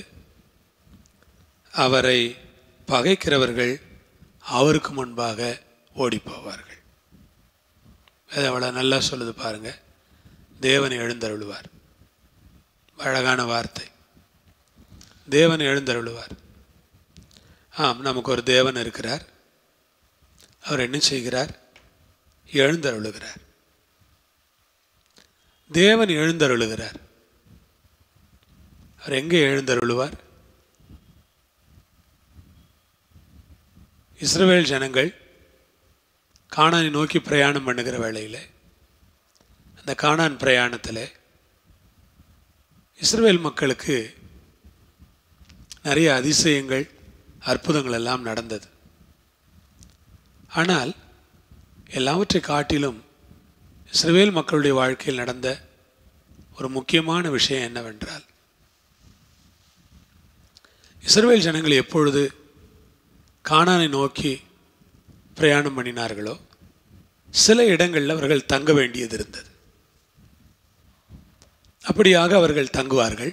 அவரை பகைக்கிறவர்கள் அவருக்கு முன்பாக ஓடிப்போவார்கள் அது அவ்வளோ நல்லா சொல்லுது பாருங்க தேவன் எழுந்தருளுவார் அழகான வார்த்தை தேவன் எழுந்தருளுவார் ஆம் நமக்கு ஒரு தேவன் இருக்கிறார் அவர் என்ன செய்கிறார் எழுந்தருளுகிறார் தேவன் எழுந்தருளுகிறார் அவர் எங்கே எழுந்தருளுவார் இஸ்ரவேல் ஜனங்கள் கானானை நோக்கி பிரயாணம் பண்ணுகிற வேளையில் அந்த கானான் பிரயாணத்தில் இஸ்ரவேல் மக்களுக்கு நிறைய அதிசயங்கள் அற்புதங்கள் எல்லாம் நடந்தது ஆனால் எல்லாவற்றை காட்டிலும் இஸ்ரவேல் மக்களுடைய வாழ்க்கையில் நடந்த ஒரு முக்கியமான விஷயம் என்னவென்றால் இஸ்ரவேல் ஜனங்கள் எப்பொழுது கானானை நோக்கி பிரயாணம் பண்ணினார்களோ சில இடங்களில் அவர்கள் தங்க வேண்டியது இருந்தது அப்படியாக அவர்கள் தங்குவார்கள்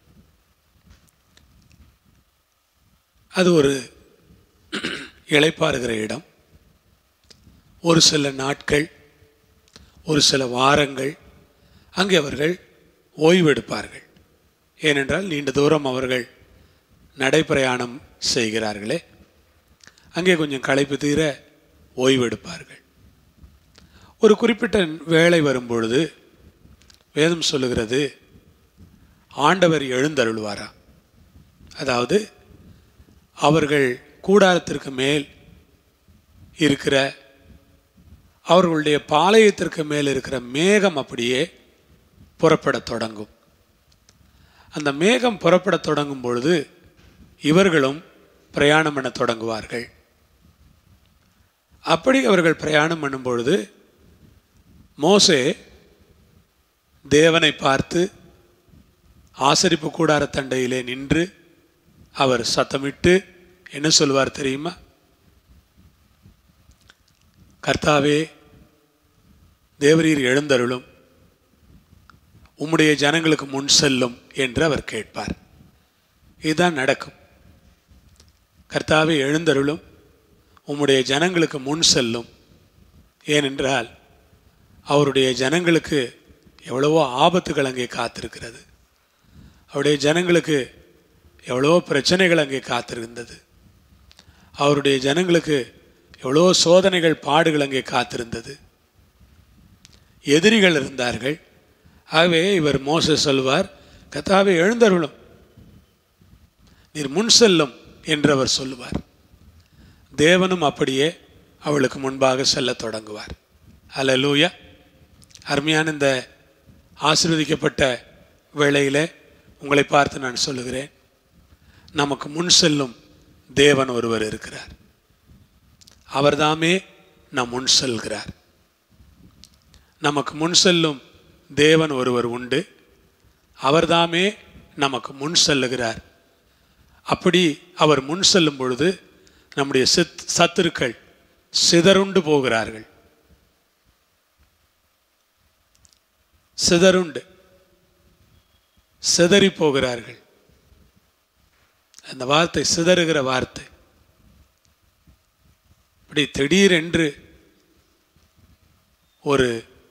அது ஒரு இளைப்பாறுகிற இடம் ஒரு சில நாட்கள் ஒரு சில வாரங்கள் அங்கே அவர்கள் ஓய்வெடுப்பார்கள் ஏனென்றால் நீண்ட தூரம் அவர்கள் நடைப்பிரயாணம் செய்கிறார்களே அங்கே கொஞ்சம் களைப்பு தீர ஓய்வெடுப்பார்கள் ஒரு குறிப்பிட்ட வேலை வரும்பொழுது வேதம் சொல்லுகிறது ஆண்டவர் எழுந்தருள்வாரா அதாவது அவர்கள் கூடாரத்திற்கு மேல் இருக்கிற அவர்களுடைய பாளையத்திற்கு மேல் இருக்கிற மேகம் அப்படியே புறப்படத் தொடங்கும் அந்த மேகம் புறப்படத் தொடங்கும் பொழுது இவர்களும் பிரயாணம் பண்ண தொடங்குவார்கள் அப்படி அவர்கள் பிரயாணம் பண்ணும் பொழுது மோசே தேவனை பார்த்து ஆசரிப்பு கூடார தண்டையிலே நின்று அவர் சத்தமிட்டு என்ன சொல்வார் தெரியுமா கர்த்தாவே தேவரீர் எழுந்தருளும் உம்முடைய ஜனங்களுக்கு முன் செல்லும் என்று அவர் கேட்பார் இதுதான் நடக்கும் கர்த்தாவே எழுந்தருளும் உம்முடைய ஜனங்களுக்கு முன் செல்லும் ஏனென்றால் அவருடைய ஜனங்களுக்கு எவ்வளவோ ஆபத்துகள் அங்கே காத்திருக்கிறது அவருடைய ஜனங்களுக்கு எவ்வளவோ பிரச்சனைகள் அங்கே காத்திருந்தது அவருடைய ஜனங்களுக்கு எவ்வளோ சோதனைகள் பாடுகள் அங்கே காத்திருந்தது எதிரிகள் இருந்தார்கள் ஆகவே இவர் மோச சொல்வார் கத்தாவே எழுந்தருளும் நீர் முன் செல்லும் என்று அவர் சொல்லுவார் தேவனும் அப்படியே அவளுக்கு முன்பாக செல்லத் தொடங்குவார் அல்லூயா அருமையான இந்த ஆசீர்வதிக்கப்பட்ட வேளையிலே உங்களை பார்த்து நான் சொல்லுகிறேன் நமக்கு முன் செல்லும் தேவன் ஒருவர் இருக்கிறார் அவர்தாமே நம் முன் செல்கிறார் நமக்கு முன் செல்லும் தேவன் ஒருவர் உண்டு அவர்தாமே நமக்கு முன் செல்லுகிறார் அப்படி அவர் முன் செல்லும் பொழுது நம்முடைய சித் சத்துருக்கள் சிதறுண்டு போகிறார்கள் சிதறுண்டு சிதறி போகிறார்கள் அந்த வார்த்தை சிதறுகிற வார்த்தை இப்படி திடீரென்று ஒரு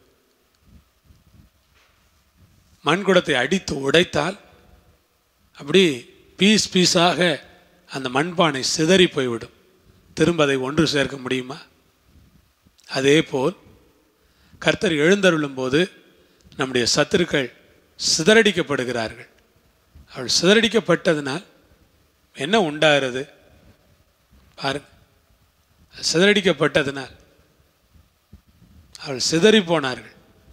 மண்குடத்தை அடித்து உடைத்தால் அப்படி பீஸ் பீஸாக அந்த மண்பானை சிதறி போய்விடும் திரும்ப அதை ஒன்று சேர்க்க முடியுமா அதே போல் கர்த்தர் எழுந்தருளும் போது நம்முடைய சத்துருக்கள் சிதறடிக்கப்படுகிறார்கள் அவள் சிதறடிக்கப்பட்டதினால் என்ன உண்டாகிறது பாருங்க சிதறடிக்கப்பட்டதினால் அவள் சிதறி போனார்கள்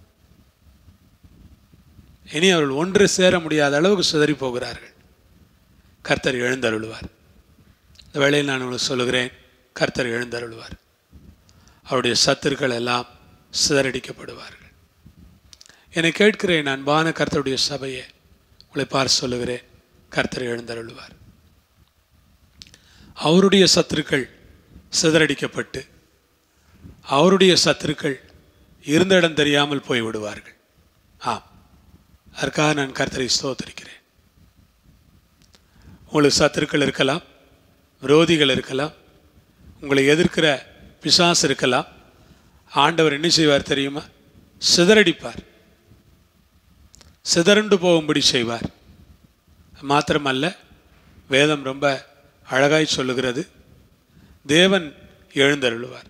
இனி அவர்கள் ஒன்று சேர முடியாத அளவுக்கு சிதறி போகிறார்கள் கர்த்தர் எழுந்தருளுவார் இந்த வேளையில் நான் உங்களுக்கு சொல்லுகிறேன் கர்த்தர் எழுந்தருளுவார் அவருடைய சத்துருக்கள் எல்லாம் சிதறடிக்கப்படுவார்கள் என்னை கேட்கிறேன் அன்பான கர்த்தருடைய சபையை உங்களை பார்த்து சொல்லுகிறேன் கர்த்தர் எழுந்தருள்வார் அவருடைய சத்துருக்கள் சிதறடிக்கப்பட்டு அவருடைய சத்துருக்கள் இருந்த இடம் தெரியாமல் போய் விடுவார்கள் ஆம் அதற்காக நான் கர்த்தரை ஸ்தோத்தரிக்கிறேன் உங்களுக்கு சத்துருக்கள் இருக்கலாம் விரோதிகள் இருக்கலாம் உங்களை எதிர்க்கிற பிசாசு இருக்கலாம் ஆண்டவர் என்ன செய்வார் தெரியுமா சிதறடிப்பார் சிதறண்டு போகும்படி செய்வார் மாத்திரமல்ல வேதம் ரொம்ப அழகாய் சொல்லுகிறது தேவன் எழுந்தருளுவார்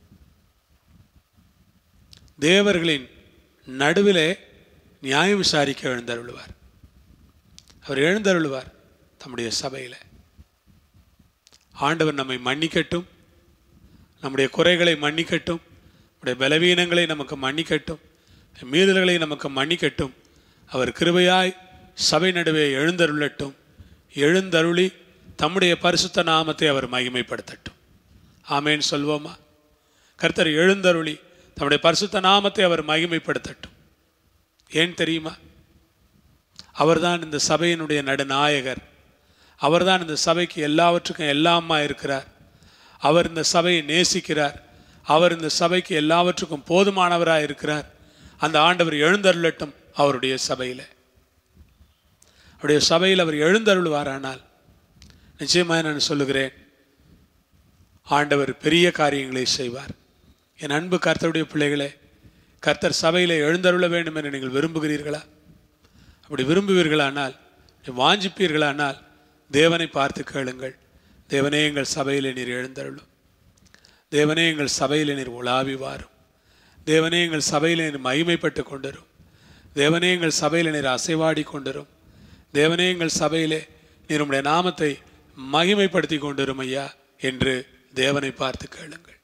தேவர்களின் நடுவிலே நியாயம் விசாரிக்க எழுந்தருளுவார் அவர் எழுந்தருளுவார் தம்முடைய சபையில் ஆண்டவர் நம்மை மன்னிக்கட்டும் நம்முடைய குறைகளை மன்னிக்கட்டும் நம்முடைய பலவீனங்களை நமக்கு மன்னிக்கட்டும் மீறல்களை நமக்கு மன்னிக்கட்டும் அவர் கிருபையாய் சபை நடுவே எழுந்தருளட்டும் எழுந்தருளி தம்முடைய பரிசுத்த நாமத்தை அவர் மகிமைப்படுத்தட்டும் ஆமேன்னு சொல்வோமா கர்த்தர் எழுந்தருளி தம்முடைய பரிசுத்த நாமத்தை அவர் மகிமைப்படுத்தட்டும் ஏன் தெரியுமா அவர்தான் இந்த சபையினுடைய நடுநாயகர் அவர்தான் இந்த சபைக்கு எல்லாவற்றுக்கும் எல்லாமா இருக்கிறார் அவர் இந்த சபையை நேசிக்கிறார் அவர் இந்த சபைக்கு எல்லாவற்றுக்கும் போதுமானவராக இருக்கிறார் அந்த ஆண்டவர் எழுந்தருளட்டும் அவருடைய சபையில் அவருடைய சபையில் அவர் எழுந்தருள்வாரானால் நிச்சயமாக நான் சொல்லுகிறேன் ஆண்டவர் பெரிய காரியங்களை செய்வார் என் அன்பு கர்த்தருடைய பிள்ளைகளே கர்த்தர் சபையில் எழுந்தருள வேண்டும் என்று நீங்கள் விரும்புகிறீர்களா அப்படி விரும்புவீர்களானால் வாஞ்சிப்பீர்களானால் தேவனை பார்த்து கேளுங்கள் தேவனே எங்கள் சபையில் நீர் எழுந்தருளும் தேவனே எங்கள் சபையில் நீர் உலாவி வாரும் தேவனே எங்கள் சபையில் நீர் மகிமைப்பட்டு கொண்டரும் தேவனே எங்கள் சபையில் நீர் அசைவாடி கொண்டரும் தேவனே எங்கள் சபையிலே நீர் உம்முடைய நாமத்தை மகிமைப்படுத்தி கொண்டிரும் ஐயா என்று தேவனை பார்த்து கேளுங்கள்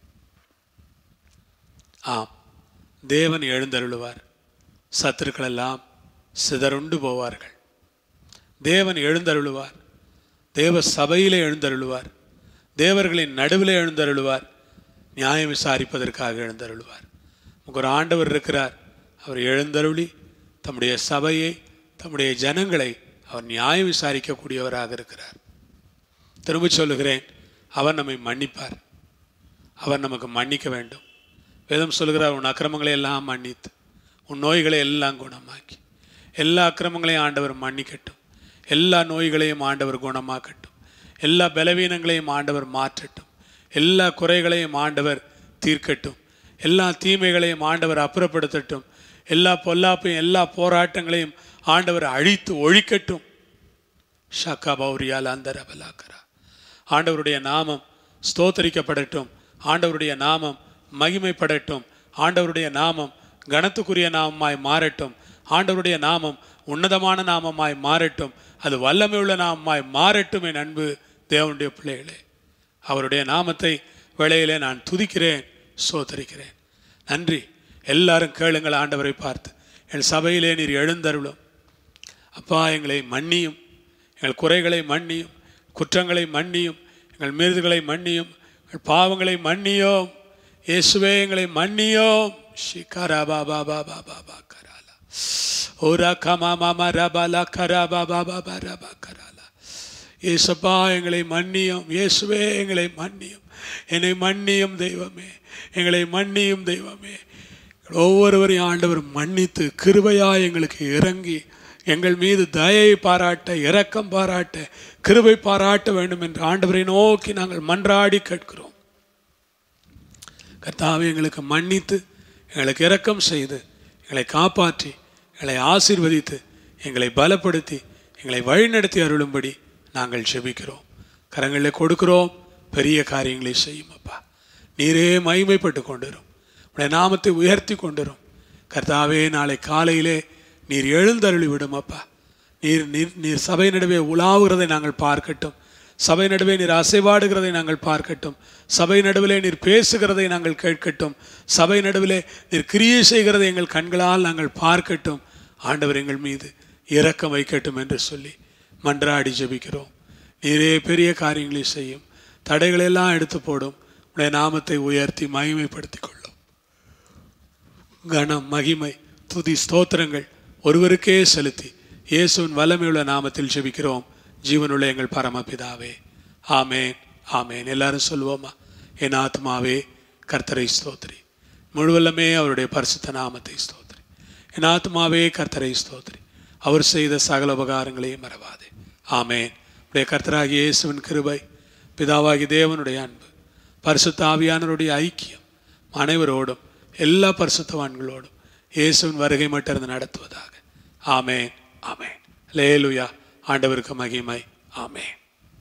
ஆம் தேவன் எழுந்தருளுவார் சத்துருக்கள் எல்லாம் சிதறுண்டு போவார்கள் தேவன் எழுந்தருளுவார் தேவ சபையிலே எழுந்தருளுவார் தேவர்களின் நடுவிலே எழுந்தருளுவார் நியாயம் விசாரிப்பதற்காக எழுந்தருளுவார் ஒரு ஆண்டவர் இருக்கிறார் அவர் எழுந்தருளி தம்முடைய சபையை தம்முடைய ஜனங்களை அவர் நியாயம் விசாரிக்கக்கூடியவராக இருக்கிறார் திரும்ப சொல்லுகிறேன் அவர் நம்மை மன்னிப்பார் அவர் நமக்கு மன்னிக்க வேண்டும் வேதம் சொல்லுகிறார் உன் அக்கிரமங்களை எல்லாம் மன்னித்து உன் நோய்களை எல்லாம் குணமாக்கி எல்லா அக்கிரமங்களையும் ஆண்டவர் மன்னிக்கட்டும் எல்லா நோய்களையும் ஆண்டவர் குணமாக்கட்டும் எல்லா பலவீனங்களையும் ஆண்டவர் மாற்றட்டும் எல்லா குறைகளையும் ஆண்டவர் தீர்க்கட்டும் எல்லா தீமைகளையும் ஆண்டவர் அப்புறப்படுத்தட்டும் எல்லா பொல்லாப்பையும் எல்லா போராட்டங்களையும் ஆண்டவர் அழித்து ஒழிக்கட்டும் ஷக்கா பௌரியால் அந்த ரபலாக்கரா ஆண்டவருடைய நாமம் ஸ்தோத்தரிக்கப்படட்டும் ஆண்டவருடைய நாமம் மகிமைப்படட்டும் ஆண்டவருடைய நாமம் கனத்துக்குரிய நாமமாய் மாறட்டும் ஆண்டவருடைய நாமம் உன்னதமான நாமமாய் மாறட்டும் அது வல்லமை உள்ள நாமமாய் மாறட்டும் என் அன்பு தேவனுடைய பிள்ளைகளே அவருடைய நாமத்தை வேளையிலே நான் துதிக்கிறேன் சோதரிக்கிறேன் நன்றி எல்லாரும் கேளுங்கள் ஆண்டவரை பார்த்து என் சபையிலே நீர் எழுந்தருளும் அப்பா எங்களை மன்னியும் எங்கள் குறைகளை மன்னியும் குற்றங்களை மன்னியும் எங்கள் மீறுதல்களை மன்னியும் எங்கள் பாவங்களை மன்னியோம் இயேசுவே எங்களை மன்னியோம் ஷிகரா பாபா பாபா பாபா கராலா ஓரா கமா மாமா ரபாலா கரா பாபா பாபா ரபா கராலா இயேசப்பா எங்களை மன்னியும் இயேசுவே எங்களை மன்னியும் என்னை மன்னியும் தெய்வமே எங்களை மன்னியும் தெய்வமே ஒவ்வொருவரையும் ஆண்டவர் மன்னித்து கிருபையா எங்களுக்கு இறங்கி எங்கள் மீது தயை பாராட்ட இரக்கம் பாராட்ட கிருபை பாராட்ட வேண்டும் என்று ஆண்டவரை நோக்கி நாங்கள் மன்றாடி கேட்கிறோம் கர்த்தாவை எங்களுக்கு மன்னித்து எங்களுக்கு இரக்கம் செய்து எங்களை காப்பாற்றி எங்களை ஆசீர்வதித்து எங்களை பலப்படுத்தி எங்களை வழிநடத்தி அருளும்படி நாங்கள் செபிக்கிறோம் கரங்களில் கொடுக்கிறோம் பெரிய காரியங்களை செய்யும் அப்பா நீரே மகிமைப்பட்டு கொண்டிரும் உடைய நாமத்தை உயர்த்தி கொண்டிரும் கர்த்தாவே நாளை காலையிலே நீர் எழுந்தருளி விடும் அப்பா நீர் நீர் நீர் சபை நடுவே உலாவுகிறதை நாங்கள் பார்க்கட்டும் சபை நடுவே நீர் அசைவாடுகிறதை நாங்கள் பார்க்கட்டும் சபை நடுவிலே நீர் பேசுகிறதை நாங்கள் கேட்கட்டும் சபை நடுவிலே நீர் கிரியை செய்கிறதை எங்கள் கண்களால் நாங்கள் பார்க்கட்டும் ஆண்டவர் எங்கள் மீது இரக்கம் வைக்கட்டும் என்று சொல்லி மன்றாடி ஜெபிக்கிறோம் நீரே பெரிய காரியங்களை செய்யும் தடைகளெல்லாம் எடுத்து போடும் உடைய நாமத்தை உயர்த்தி மகிமைப்படுத்திக் கொள்ளும் கனம் மகிமை துதி ஸ்தோத்திரங்கள் ஒருவருக்கே செலுத்தி இயேசுவின் வல்லமையுள்ள நாமத்தில் ஜெபிக்கிறோம் ஜீவனுள்ள எங்கள் பரமபிதாவே ஆமேன் ஆமேன் எல்லாரும் சொல்லுவோமா என் ஆத்மாவே கர்த்தரை ஸ்தோத்திரி முழுவல்லமே அவருடைய பரிசுத்த நாமத்தை ஸ்தோத்திரி என் ஆத்மாவே கர்த்தரை ஸ்தோத்திரி அவர் செய்த சகல உபகாரங்களையும் மறவாதே ஆமேன் உடைய கர்த்தராகிய இயேசுவின் கிருபை பிதாவாகி தேவனுடைய அன்பு பரிசுத்த ஆவியானவருடைய ஐக்கியம் அனைவரோடும் எல்லா பரிசுத்தவான்களோடும் இயேசுவின் வருகை மட்டும் இருந்து நடத்துவதாக ஆமேன் ஆமேன் லேலுயா ஆண்டவருக்கு மகிமை ஆமேன்